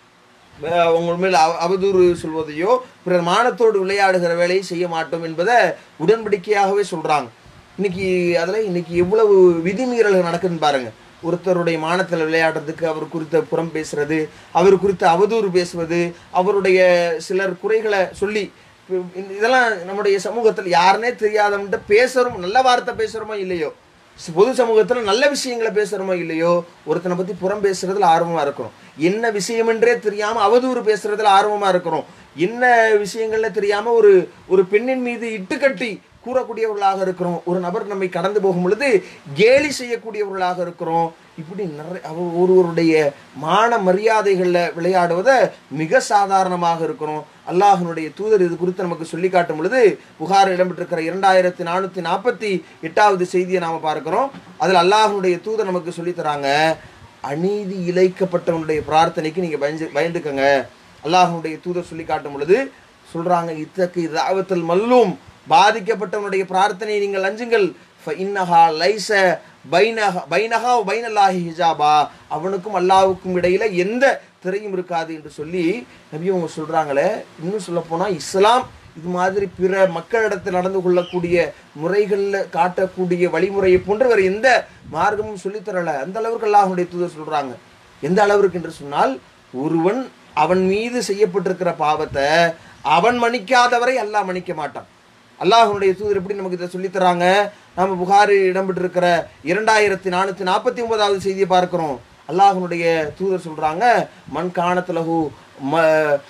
[SPEAKER 1] உங்கள் மேல் அவ- அவதூறு சொல்வதையோ பிறர் மானத்தோடு விளையாடுகிற வேலையை செய்ய மாட்டோம் என்பதை உடன்படிக்கையாகவே சொல்கிறாங்க இன்னைக்கு அதில் இன்னைக்கு எவ்வளவு விதிமீறல்கள் நடக்குதுன்னு பாருங்க ஒருத்தருடைய மானத்தில் விளையாடுறதுக்கு அவர் குறித்த புறம் பேசுறது அவர் குறித்த அவதூறு பேசுவது அவருடைய சிலர் குறைகளை சொல்லி இந்த- இதெல்லாம் நம்முடைய சமூகத்தில் யாருனே தெரியாதவன்ட்ட பேசுறோம் நல்ல வார்த்தை பேசுகிறோமோ இல்லையோ ஸ் பொது சமூகத்தில் நல்ல விஷயங்களை பேசுகிறோமோ இல்லையோ ஒருத்தனை பற்றி புறம் பேசுறதுல ஆர்வமாக இருக்கிறோம் என்ன விஷயமென்றே தெரியாமல் அவதூறு பேசுறதுல ஆர்வமாக இருக்கிறோம் என்ன விஷயங்கள்ல தெரியாமல் ஒரு ஒரு பெண்ணின் மீது இட்டுக்கட்டி கூறக்கூடியவர்களாக இருக்கிறோம் ஒரு நபர் நம்மை கடந்து போகும் பொழுது கேலி செய்யக்கூடியவர்களாக இருக்கிறோம் இப்படி நிறைய அவ- ஒருவருடைய மான மரியாதைகளில் விளையாடுவதை மிக சாதாரணமாக இருக்கிறோம் அல்லாஹ்வினுடைய தூதர் இது குறித்து நமக்கு சொல்லி காட்டும் பொழுது புகார் இடம்பெற்றிருக்கிற இரண்டாயிரத்தி நானூற்றி நாற்பத்தி எட்டாவது செய்தியை நாம் பார்க்கிறோம் அதில் அல்லாஹ்வினுடைய தூதர் நமக்கு சொல்லித் தராங்க அநீதி இழைக்கப்பட்டவனுடைய பிரார்த்தனைக்கு நீங்கள் பயந்து பயந்துக்கங்க அல்லாஹ்வுடைய தூதர் சொல்லி காட்டும் பொழுது சொல்றாங்க இத்தக்கு இதாவத்தல் மல்லும் பாதிக்கப்பட்டவனுடைய பிரார்த்தனையை நீங்கள் அஞ்சுங்கள் இன்னஹா லைச பைனஹா பைனஹா பைனல்லாஹி ஹிஜாபா அவனுக்கும் அல்லாஹ்வுக்கும் இடையில எந்த திரையும் இருக்காது என்று சொல்லி நபி அவங்க சொல்றாங்களே இன்னும் சொல்ல போனா இஸ்லாம் இது மாதிரி பிற மக்களிடத்தில் நடந்து கொள்ளக்கூடிய முறைகளில் காட்டக்கூடிய வழிமுறையை போன்று வேறு எந்த மார்க்கமும் சொல்லித் தரல அந்த அளவுக்கு அல்லாஹ்வுடைய தூதர் சொல்றாங்க எந்த அளவிற்கு என்று சொன்னால் ஒருவன் அவன் மீது செய்யப்பட்டிருக்கிற பாவத்தை அவன் மன்னிக்காதவரை அல்லாஹ் மன்னிக்க மாட்டான் அல்லாஹ்வுடைய தூதர் எப்படி நமக்கு இதை சொல்லித் தராங்க நாம புகாரி இடம்பெற்றிருக்கிற இரண்டாயிரத்தி நானூற்றி நாற்பத்தி ஒன்பதாவது செய்தியை பார்க்கிறோம் அல்லாஹ்வுடைய தூதர் சொல்றாங்க மண் காணத்துலகு ம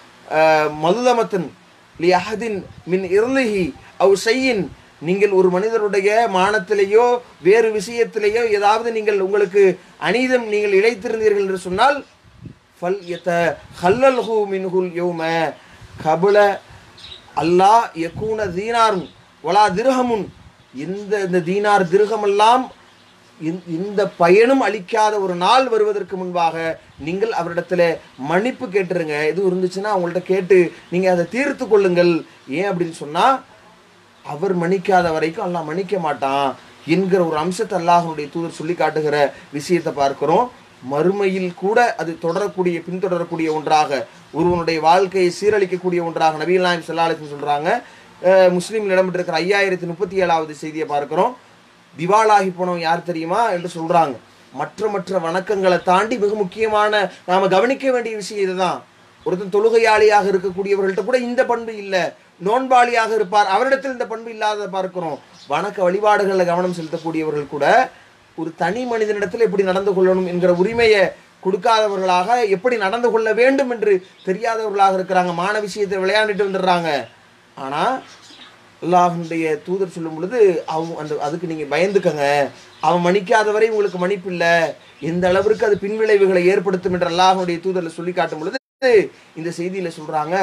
[SPEAKER 1] மதுதமத்தன் லி அஹதின் மின் இருளிஹி அவ் செய்யின் நீங்கள் ஒரு மனிதருடைய மானத்திலேயோ வேறு விஷயத்திலேயோ ஏதாவது நீங்கள் உங்களுக்கு அநீதம் நீங்கள் இழைத்திருந்தீர்கள் என்று சொன்னால் ஃபல் எத்த ஹல்லல்ஹு மின்ஹுல் யௌம கபுல அல்லாஹ் யக்கூன தீனாரும் வலா திர்ஹமுன் இந்த இந்த தீனார் திர்ஹமெல்லாம் இந்த- இந்த பயனும் அளிக்காத ஒரு நாள் வருவதற்கு முன்பாக நீங்கள் அவரிடத்துல மன்னிப்பு கேட்டுருங்க எதுவும் இருந்துச்சுன்னா அவங்கள்ட்ட கேட்டு நீங்கள் அதை தீர்த்து கொள்ளுங்கள் ஏன் அப்படின்னு சொன்னால் அவர் மன்னிக்காத வரைக்கும் அல்லாஹ் மன்னிக்க மாட்டான் என்கிற ஒரு அம்சத்தை அல்லாஹ்வுடைய தூதர் சொல்லி காட்டுகிற விஷயத்தை பார்க்கிறோம் மறுமையில் கூட அது தொடரக்கூடிய பின்தொடரக்கூடிய ஒன்றாக ஒருவனுடைய வாழ்க்கையை சீரழிக்கக்கூடிய ஒன்றாக நபீல் நாயம் சொல்லாலும் சொல்றாங்க அஹ் முஸ்லீமில் இடம்பெற்றிருக்கிற ஐயாயிரத்தி முப்பத்தி ஏழாவது செய்தியை பார்க்கிறோம் திவாலாகி போனவன் யார் தெரியுமா என்று சொல்றாங்க மற்ற மற்ற வணக்கங்களை தாண்டி மிக முக்கியமான நாம கவனிக்க வேண்டிய விஷயம் இதுதான் ஒருத்தன் தொழுகையாளியாக இருக்கக்கூடியவர்கள்ட்ட கூட இந்த பண்பு இல்லை நோன்பாளியாக இருப்பார் அவரிடத்தில் இந்த பண்பு இல்லாத பார்க்கிறோம் வணக்க வழிபாடுகளில் கவனம் செலுத்தக்கூடியவர்கள் கூட ஒரு தனி மனிதனிடத்தில் எப்படி நடந்து கொள்ளணும் என்கிற உரிமையை கொடுக்காதவர்களாக எப்படி நடந்து கொள்ள வேண்டும் என்று தெரியாதவர்களாக இருக்கிறாங்க மான விஷயத்தை விளையாண்டுட்டு வந்துடுறாங்க ஆனால் அல்லாஹ்வுடைய தூதர் சொல்லும் பொழுது அவங்க அந்த அதுக்கு நீங்கள் பயந்துக்கங்க அவன் மன்னிக்காதவரை உங்களுக்கு மன்னிப்பு இல்லை எந்த அளவிற்கு அது பின்விளைவுகளை ஏற்படுத்தும் என்று அல்லாஹ்வுடைய தூதரில் சொல்லி காட்டும் பொழுது இந்த செய்தியில் சொல்கிறாங்க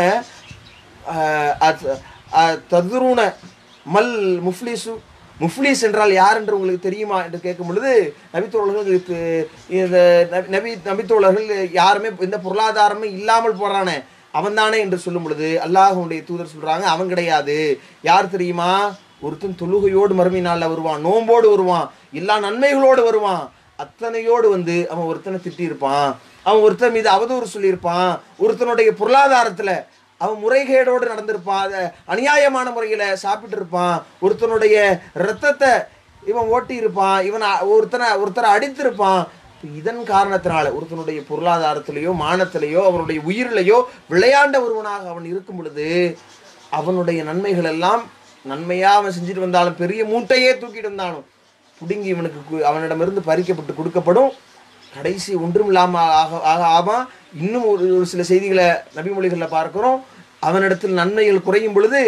[SPEAKER 1] ததுருண மல் முஃப்லிசு முஃப்லிஸ் என்றால் யார் என்று உங்களுக்கு தெரியுமா என்று கேட்கும் பொழுது நபித்தோழர்கள் இதுக்கு இந்த நபி- நபி நபித்தோழர்கள் யாருமே எந்த பொருளாதாரமே இல்லாமல் போறானே அவன்தானே என்று சொல்லும் பொழுது அல்லாஹ்வுடைய தூதர் சொல்றாங்க அவன் கிடையாது யார் தெரியுமா ஒருத்தன் தொழுகையோடு மறுமை நாளில் வருவான் நோம்போடு வருவான் எல்லா நன்மைகளோடு வருவான் அத்தனையோடு வந்து அவன் ஒருத்தனை திட்டியிருப்பான் அவன் ஒருத்தன் மீது அவதூறு சொல்லியிருப்பான் ஒருத்தனுடைய பொருளாதாரத்துல அவன் முறைகேடோடு நடந்திருப்பான் அதை அநியாயமான முறையில் சாப்பிட்டு இருப்பான் ஒருத்தனுடைய ரத்தத்தை இவன் ஓட்டி இருப்பான் இவன் அ- ஒருத்தனை ஒருத்தரை அடித்திருப்பான் இப்ப இதன் காரணத்தினால ஒருத்தனுடைய பொருளாதாரத்திலேயோ மானத்திலேயோ அவனுடைய உயிரிலேயோ விளையாண்ட ஒருவனாக அவன் இருக்கும் பொழுது அவனுடைய நன்மைகள் எல்லாம் நன்மையா அவன் செஞ்சுட்டு வந்தாலும் பெரிய மூட்டையே தூக்கிட்டு வந்தாலும் பிடுங்கி இவனுக்கு கு- அவனிடமிருந்து பறிக்கப்பட்டு கொடுக்கப்படும் கடைசி ஒன்றும் இல்லாமல் ஆக ஆக ஆமா இன்னும் ஒரு ஒரு சில செய்திகளை நபிமொழிகளில் பார்க்கிறோம் அவனிடத்தில் நன்மைகள் குறையும் பொழுது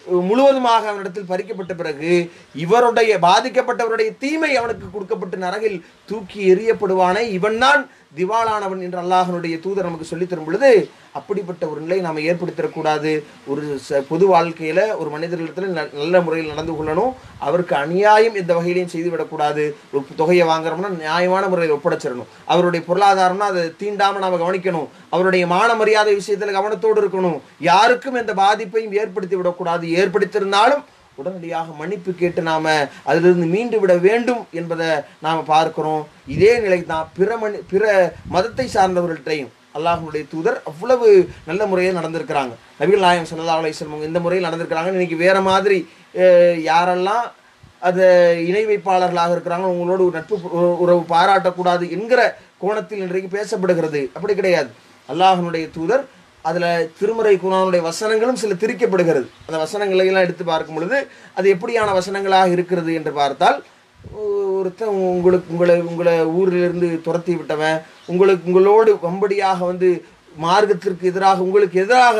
[SPEAKER 1] முழுவதுமாக அவனிடத்தில் பறிக்கப்பட்ட பிறகு இவருடைய பாதிக்கப்பட்டவருடைய தீமை அவனுக்கு கொடுக்கப்பட்டு நரகில் தூக்கி எறியப்படுவானே இவன்தான் திவாலானவன் என்று அல்லாஹனுடைய தூதர் நமக்கு சொல்லித் தரும் பொழுது அப்படிப்பட்ட ஒரு நிலை நாம் ஏற்படுத்திடக்கூடாது ஒரு ச- பொது வாழ்க்கையில ஒரு மனிதர்களிடத்தில் ந- நல்ல முறையில் நடந்து கொள்ளணும் அவருக்கு அநியாயம் எந்த வகையிலையும் செய்து விடக்கூடாது ஒரு தொகையை வாங்குறோம்னா நியாயமான முறையில் ஒப்படைச்சிடணும் அவருடைய பொருளாதாரம்னா அதை தீண்டாம நாம கவனிக்கணும் அவருடைய மான மரியாதை விஷயத்துல கவனத்தோடு இருக்கணும் யாருக்கும் எந்த பாதிப்பையும் ஏற்படுத்தி விடக்கூடாது ஏற்படுத்தியிருந்தாலும் உடனடியாக மன்னிப்பு கேட்டு நாம அதிலிருந்து மீண்டு விட வேண்டும் என்பதை நாம பார்க்கிறோம் இதே நிலை தான் பிற மனி பிற மதத்தை சார்ந்தவர்கள்ட்டையும் அல்லாஹ்வுடைய தூதர் அவ்வளவு நல்ல முறையில் நடந்திருக்கிறாங்க நபிகள் நாயகம் ஸல்லல்லாஹு அலைஹி வஸல்லம் இந்த முறையில் நடந்திருக்கிறாங்க இன்னைக்கு வேற மாதிரி அஹ், யாரெல்லாம் அது இணை வைப்பாளர்களாக இருக்கிறாங்க உங்களோடு ஒரு நட்பு உ- உறவு பாராட்டக்கூடாது என்கிற கோணத்தில் இன்றைக்கு பேசப்படுகிறது அப்படி கிடையாது அல்லாஹ்வுடைய தூதர் அதுல திருமறை குரானுடைய வசனங்களும் சில திரிக்கப்படுகிறது அந்த வசனங்களை எல்லாம் எடுத்து பார்க்கும் பொழுது அது எப்படியான வசனங்களாக இருக்கிறது என்று பார்த்தால் ஒ- ஒருத்தன் உங்களுக்கு உங்களை உங்களை ஊரிலிருந்து துரத்தி விட்டவன் உங்களுக்கு உங்களோடு வம்படியாக வந்து மார்க்கத்திற்கு எதிராக உங்களுக்கு எதிராக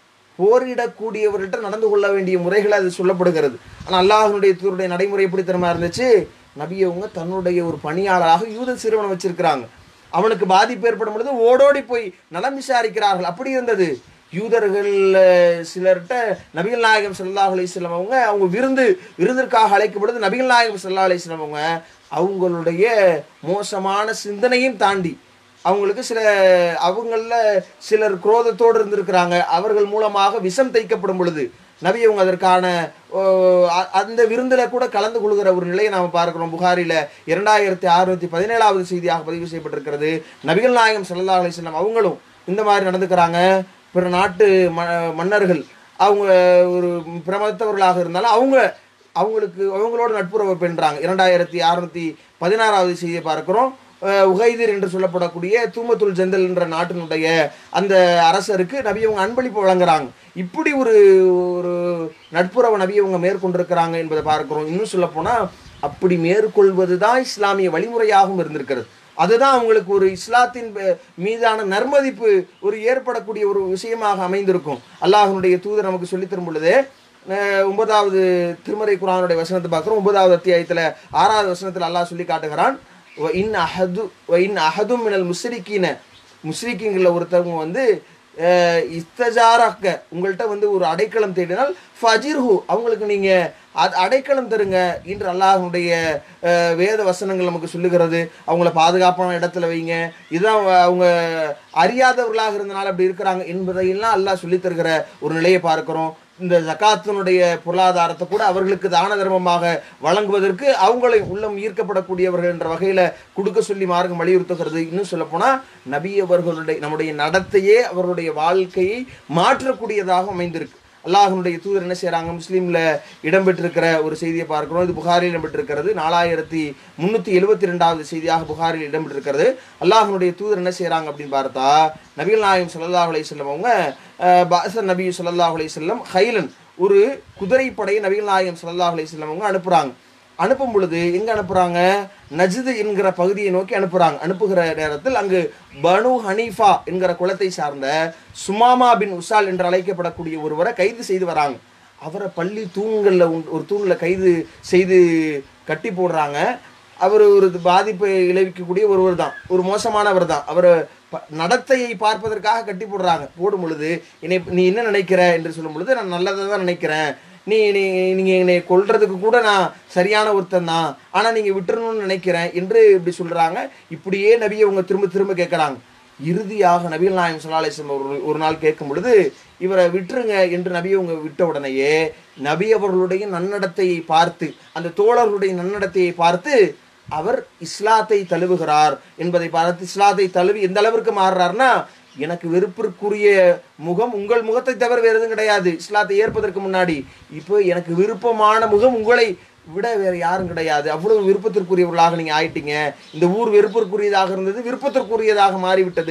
[SPEAKER 1] போரிடக்கூடியவர்கிட்ட நடந்து கொள்ள வேண்டிய முறைகள் அது சொல்லப்படுகிறது ஆனால் அல்லாஹனுடைய தூருடைய நடைமுறை எப்படி தெரியுமா இருந்துச்சு நபியவங்க தன்னுடைய ஒரு பணியாளராக யூத சிறுவனை வச்சிருக்கிறாங்க அவனுக்கு பாதிப்பு ஏற்படும் பொழுது ஓடோடி போய் நலம் விசாரிக்கிறார்கள் அப்படி இருந்தது யூதர்கள் அஹ், சிலர்கிட்ட நபிகள் நாயகம் ஸல்லல்லாஹு அலைஹி வஸல்லம் அவங்க அவங்க விருந்து விருந்திற்காக அழைக்கும் பொழுது நபிகள் நாயகம் ஸல்லல்லாஹு அலைஹி வஸல்லம் அவங்க அவங்களுடைய மோசமான சிந்தனையும் தாண்டி அவங்களுக்கு சில அவங்கள சிலர் குரோதத்தோடு இருந்திருக்கிறாங்க அவர்கள் மூலமாக விஷம் தைக்கப்படும் பொழுது நபி அவங்க அதற்கான ஓ, அ- அந்த விருந்தில் கூட கலந்து கொள்கிற ஒரு நிலையை நாம் பார்க்கிறோம் புகாரில இரண்டாயிரத்தி அறுநூத்தி பதினேழாவது செய்தியாக பதிவு செய்யப்பட்டிருக்கிறது நபிகள் நாயகம் ஸல்லல்லாஹு அலைஹி வஸல்லம் அவங்களும் இந்த மாதிரி நடந்துக்கிறாங்க பிற நாட்டு ம மன்னர்கள் அவங்க ஒரு பிரமத்தவர்களாக இருந்தாலும் அவங்க அவங்களுக்கு அவங்களோட நட்புறவை பெண்றாங்க இரண்டாயிரத்தி அறுநூத்தி பதினாறாவது செய்தியை பார்க்கிறோம் அஹ் உகைதிர் என்று சொல்லப்படக்கூடிய தூமத்துல் ஜந்தல் என்ற நாட்டினுடைய அந்த அரசருக்கு நபி அவங்க அன்பளிப்பு வழங்குறாங்க இப்படி ஒரு ஒரு நட்புறவை நபி அவங்க மேற்கொண்டிருக்கிறாங்க என்பதை பார்க்கிறோம் இன்னும் சொல்ல போனா அப்படி மேற்கொள்வது தான் இஸ்லாமிய வழிமுறையாகவும் இருந்திருக்கிறது அதுதான் அவங்களுக்கு ஒரு இஸ்லாத்தின் ப- மீதான நர்மதிப்பு ஒரு ஏற்படக்கூடிய ஒரு விஷயமாக அமைந்திருக்கும் அல்லாஹ்வுடைய தூதர் நமக்கு சொல்லித் தரும் பொழுது அஹ் ஒன்பதாவது திருமறை குரானுடைய வசனத்தை பார்க்குறோம் ஒன்பதாவது அத்தியாயத்தில் ஆறாவது வசனத்தில் அல்லாஹ் சொல்லி காட்டுகிறான் "வ இன் அஹது வ இன் அஹதும் மினல் முஸ்ரிக்கீன முஸ்ரிக்கிங்களில் ஒருத்தவங்க வந்து அஹ், இஸ்தஜாராக்க உங்கள்கிட்ட வந்து ஒரு அடைக்கலம் தேடினால் ஃபஜிர்ஹு அவங்களுக்கு நீங்கள் அது அடைக்கலம் தருங்க என்று அல்லாஹ்வுடைய அஹ், வேத வசனங்கள் நமக்கு சொல்லுகிறது அவங்கள பாதுகாப்பான இடத்துல வைங்க இதுதான் அவங்க- அவங்க அறியாதவர்களாக இருந்தனால அப்படி இருக்கிறாங்க என்பதையெல்லாம் அல்லாஹ் சொல்லித் தருகிற ஒரு நிலையை பார்க்கிறோம் இந்த ஜகாத்தினுடைய பொருளாதாரத்தை கூட அவர்களுக்கு தான தர்மமாக வழங்குவதற்கு அவங்களை உள்ளம் ஈர்க்கப்படக்கூடியவர்கள் என்ற வகையில கொடுக்க சொல்லி மார்க்கம் வலியுறுத்துகிறது இன்னும் சொல்லப்போனா நபி அவர்களுடைய நம்முடைய நடத்தையே அவர்களுடைய வாழ்க்கையை மாற்றக்கூடியதாக அமைந்திருக்கு அல்லாஹ்வுடைய தூதர் என்ன செய்றாங்க முஸ்லீம்ல இடம்பெற்றிருக்கிற ஒரு செய்தியை பார்க்கிறோம் இது புகாரில் இடம்பெற்றிருக்கிறது நாலாயிரத்தி முன்னூத்தி எழுபத்தி ரெண்டாவது செய்தியாக புகாரில் இடம்பெற்றிருக்கிறது அல்லாஹ்வுடைய தூதர் என்ன செய்றாங்க அப்படின்னு பார்த்தா நபிகள் நாயகம் ஸல்லல்லாஹு அலைஹி வஸல்லம் அவங்க அஹ், பாச நபி ஸல்லல்லாஹு அலைஹி வஸல்லம் ஹைலன் ஒரு குதிரைப்படையை நபிகள் நாயகம் ஸல்லல்லாஹு அலைஹி வஸல்லம் அவங்க அனுப்புறாங்க அனுப்பும் பொழுது எங்க அனுப்புறாங்க நஜ்து என்கிற பகுதியை நோக்கி அனுப்புறாங்க அனுப்புகிற நேரத்தில் அங்கு பனு ஹனீஃபா என்கிற குலத்தை சார்ந்த சுமாமா பின் உசால் என்று அழைக்கப்படக்கூடிய ஒருவரை கைது செய்து வராங்க அவரை பள்ளி தூண்களில் ஒரு தூணில் கைது செய்து கட்டி போடுறாங்க அவர் ஒரு பாதிப்பை விளைவிக்கக்கூடிய ஒருவர் தான் ஒரு மோசமானவர் தான் அவர் நடத்தையை பார்ப்பதற்காக கட்டி போடுறாங்க போடும் பொழுது என்னை நீ என்ன நினைக்கிற என்று சொல்லும் பொழுது நான் நல்லதை தான் நினைக்கிறேன் நீ நீ நீங்கள் என்னை கொல்றதுக்கு கூட நான் சரியான ஒருத்தன் தான் ஆனால் நீங்கள் விட்டுறணும்னு நினைக்கிறேன் என்று இப்படி சொல்கிறாங்க இப்படியே நபியை அவங்க திரும்ப திரும்ப கேட்குறாங்க இறுதியாக நபிகள் நாயம் சல்லாஹம் ஒரு ஒரு நாள் கேட்கும் பொழுது இவரை விட்டுருங்க என்று நபி அவங்க விட்ட உடனேயே நபி அவர்களுடைய நன்னடத்தையை பார்த்து அந்த தோழர்களுடைய நன்னடத்தையை பார்த்து அவர் இஸ்லாத்தை தழுவுகிறார் என்பதை பார்த்து இஸ்லாத்தை தழுவி எந்த அளவிற்கு மாறுறாருன்னா எனக்கு வெறுப்பிற்குரிய முகம் உங்கள் முகத்தை தவிர வேறு எதுவும் கிடையாது இஸ்லாத்தை ஏற்பதற்கு முன்னாடி இப்போ எனக்கு விருப்பமான முகம் உங்களை விட வேறு யாரும் கிடையாது அவ்வளவு விருப்பத்திற்குரியவர்களாக நீங்கள் ஆயிட்டீங்க இந்த ஊர் வெறுப்பிற்குரியதாக இருந்தது விருப்பத்திற்குரியதாக மாறிவிட்டது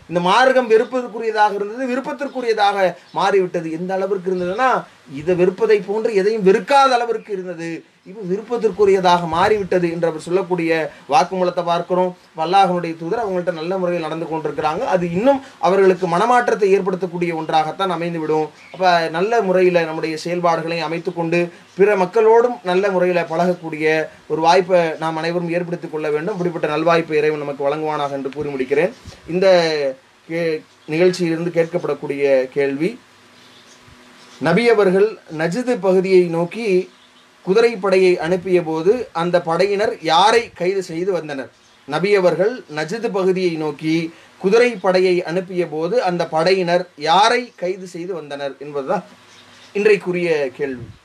[SPEAKER 1] இந்த மார்க்கம் வெறுப்பதற்குரியதாக இருந்தது விருப்பத்திற்குரியதாக மாறிவிட்டது எந்த அளவிற்கு இருந்ததுன்னா இதை வெறுப்பதை போன்று எதையும் வெறுக்காத அளவிற்கு இருந்தது இது விருப்பத்திற்குரியதாக மாறிவிட்டது என்று அவர் சொல்லக்கூடிய வாக்குமூலத்தை பார்க்கிறோம் வல்லாஹனுடைய தூதர் அவங்கள்ட்ட நல்ல முறையில் நடந்து கொண்டிருக்கிறாங்க அது இன்னும் அவர்களுக்கு மனமாற்றத்தை ஏற்படுத்தக்கூடிய ஒன்றாகத்தான் அமைந்து விடும் அப்போ நல்ல முறையில் நம்முடைய செயல்பாடுகளை அமைத்துக்கொண்டு பிற மக்களோடும் நல்ல முறையில் பழகக்கூடிய ஒரு வாய்ப்பை நாம் அனைவரும் ஏற்படுத்திக் கொள்ள வேண்டும் இப்படிப்பட்ட நல்வாய்ப்பை இறைவன் நமக்கு வழங்குவானாக என்று கூறி முடிக்கிறேன் இந்த கே நிகழ்ச்சியிலிருந்து கேட்கப்படக்கூடிய கேள்வி நபி அவர்கள் நஜிது பகுதியை நோக்கி குதிரைப்படையை அனுப்பிய போது அந்த படையினர் யாரை கைது செய்து வந்தனர் நபி அவர்கள் நஜிது பகுதியை நோக்கி குதிரைப்படையை அனுப்பிய போது அந்த படையினர் யாரை கைது செய்து வந்தனர் என்பதுதான் இன்றைக்குரிய கேள்வி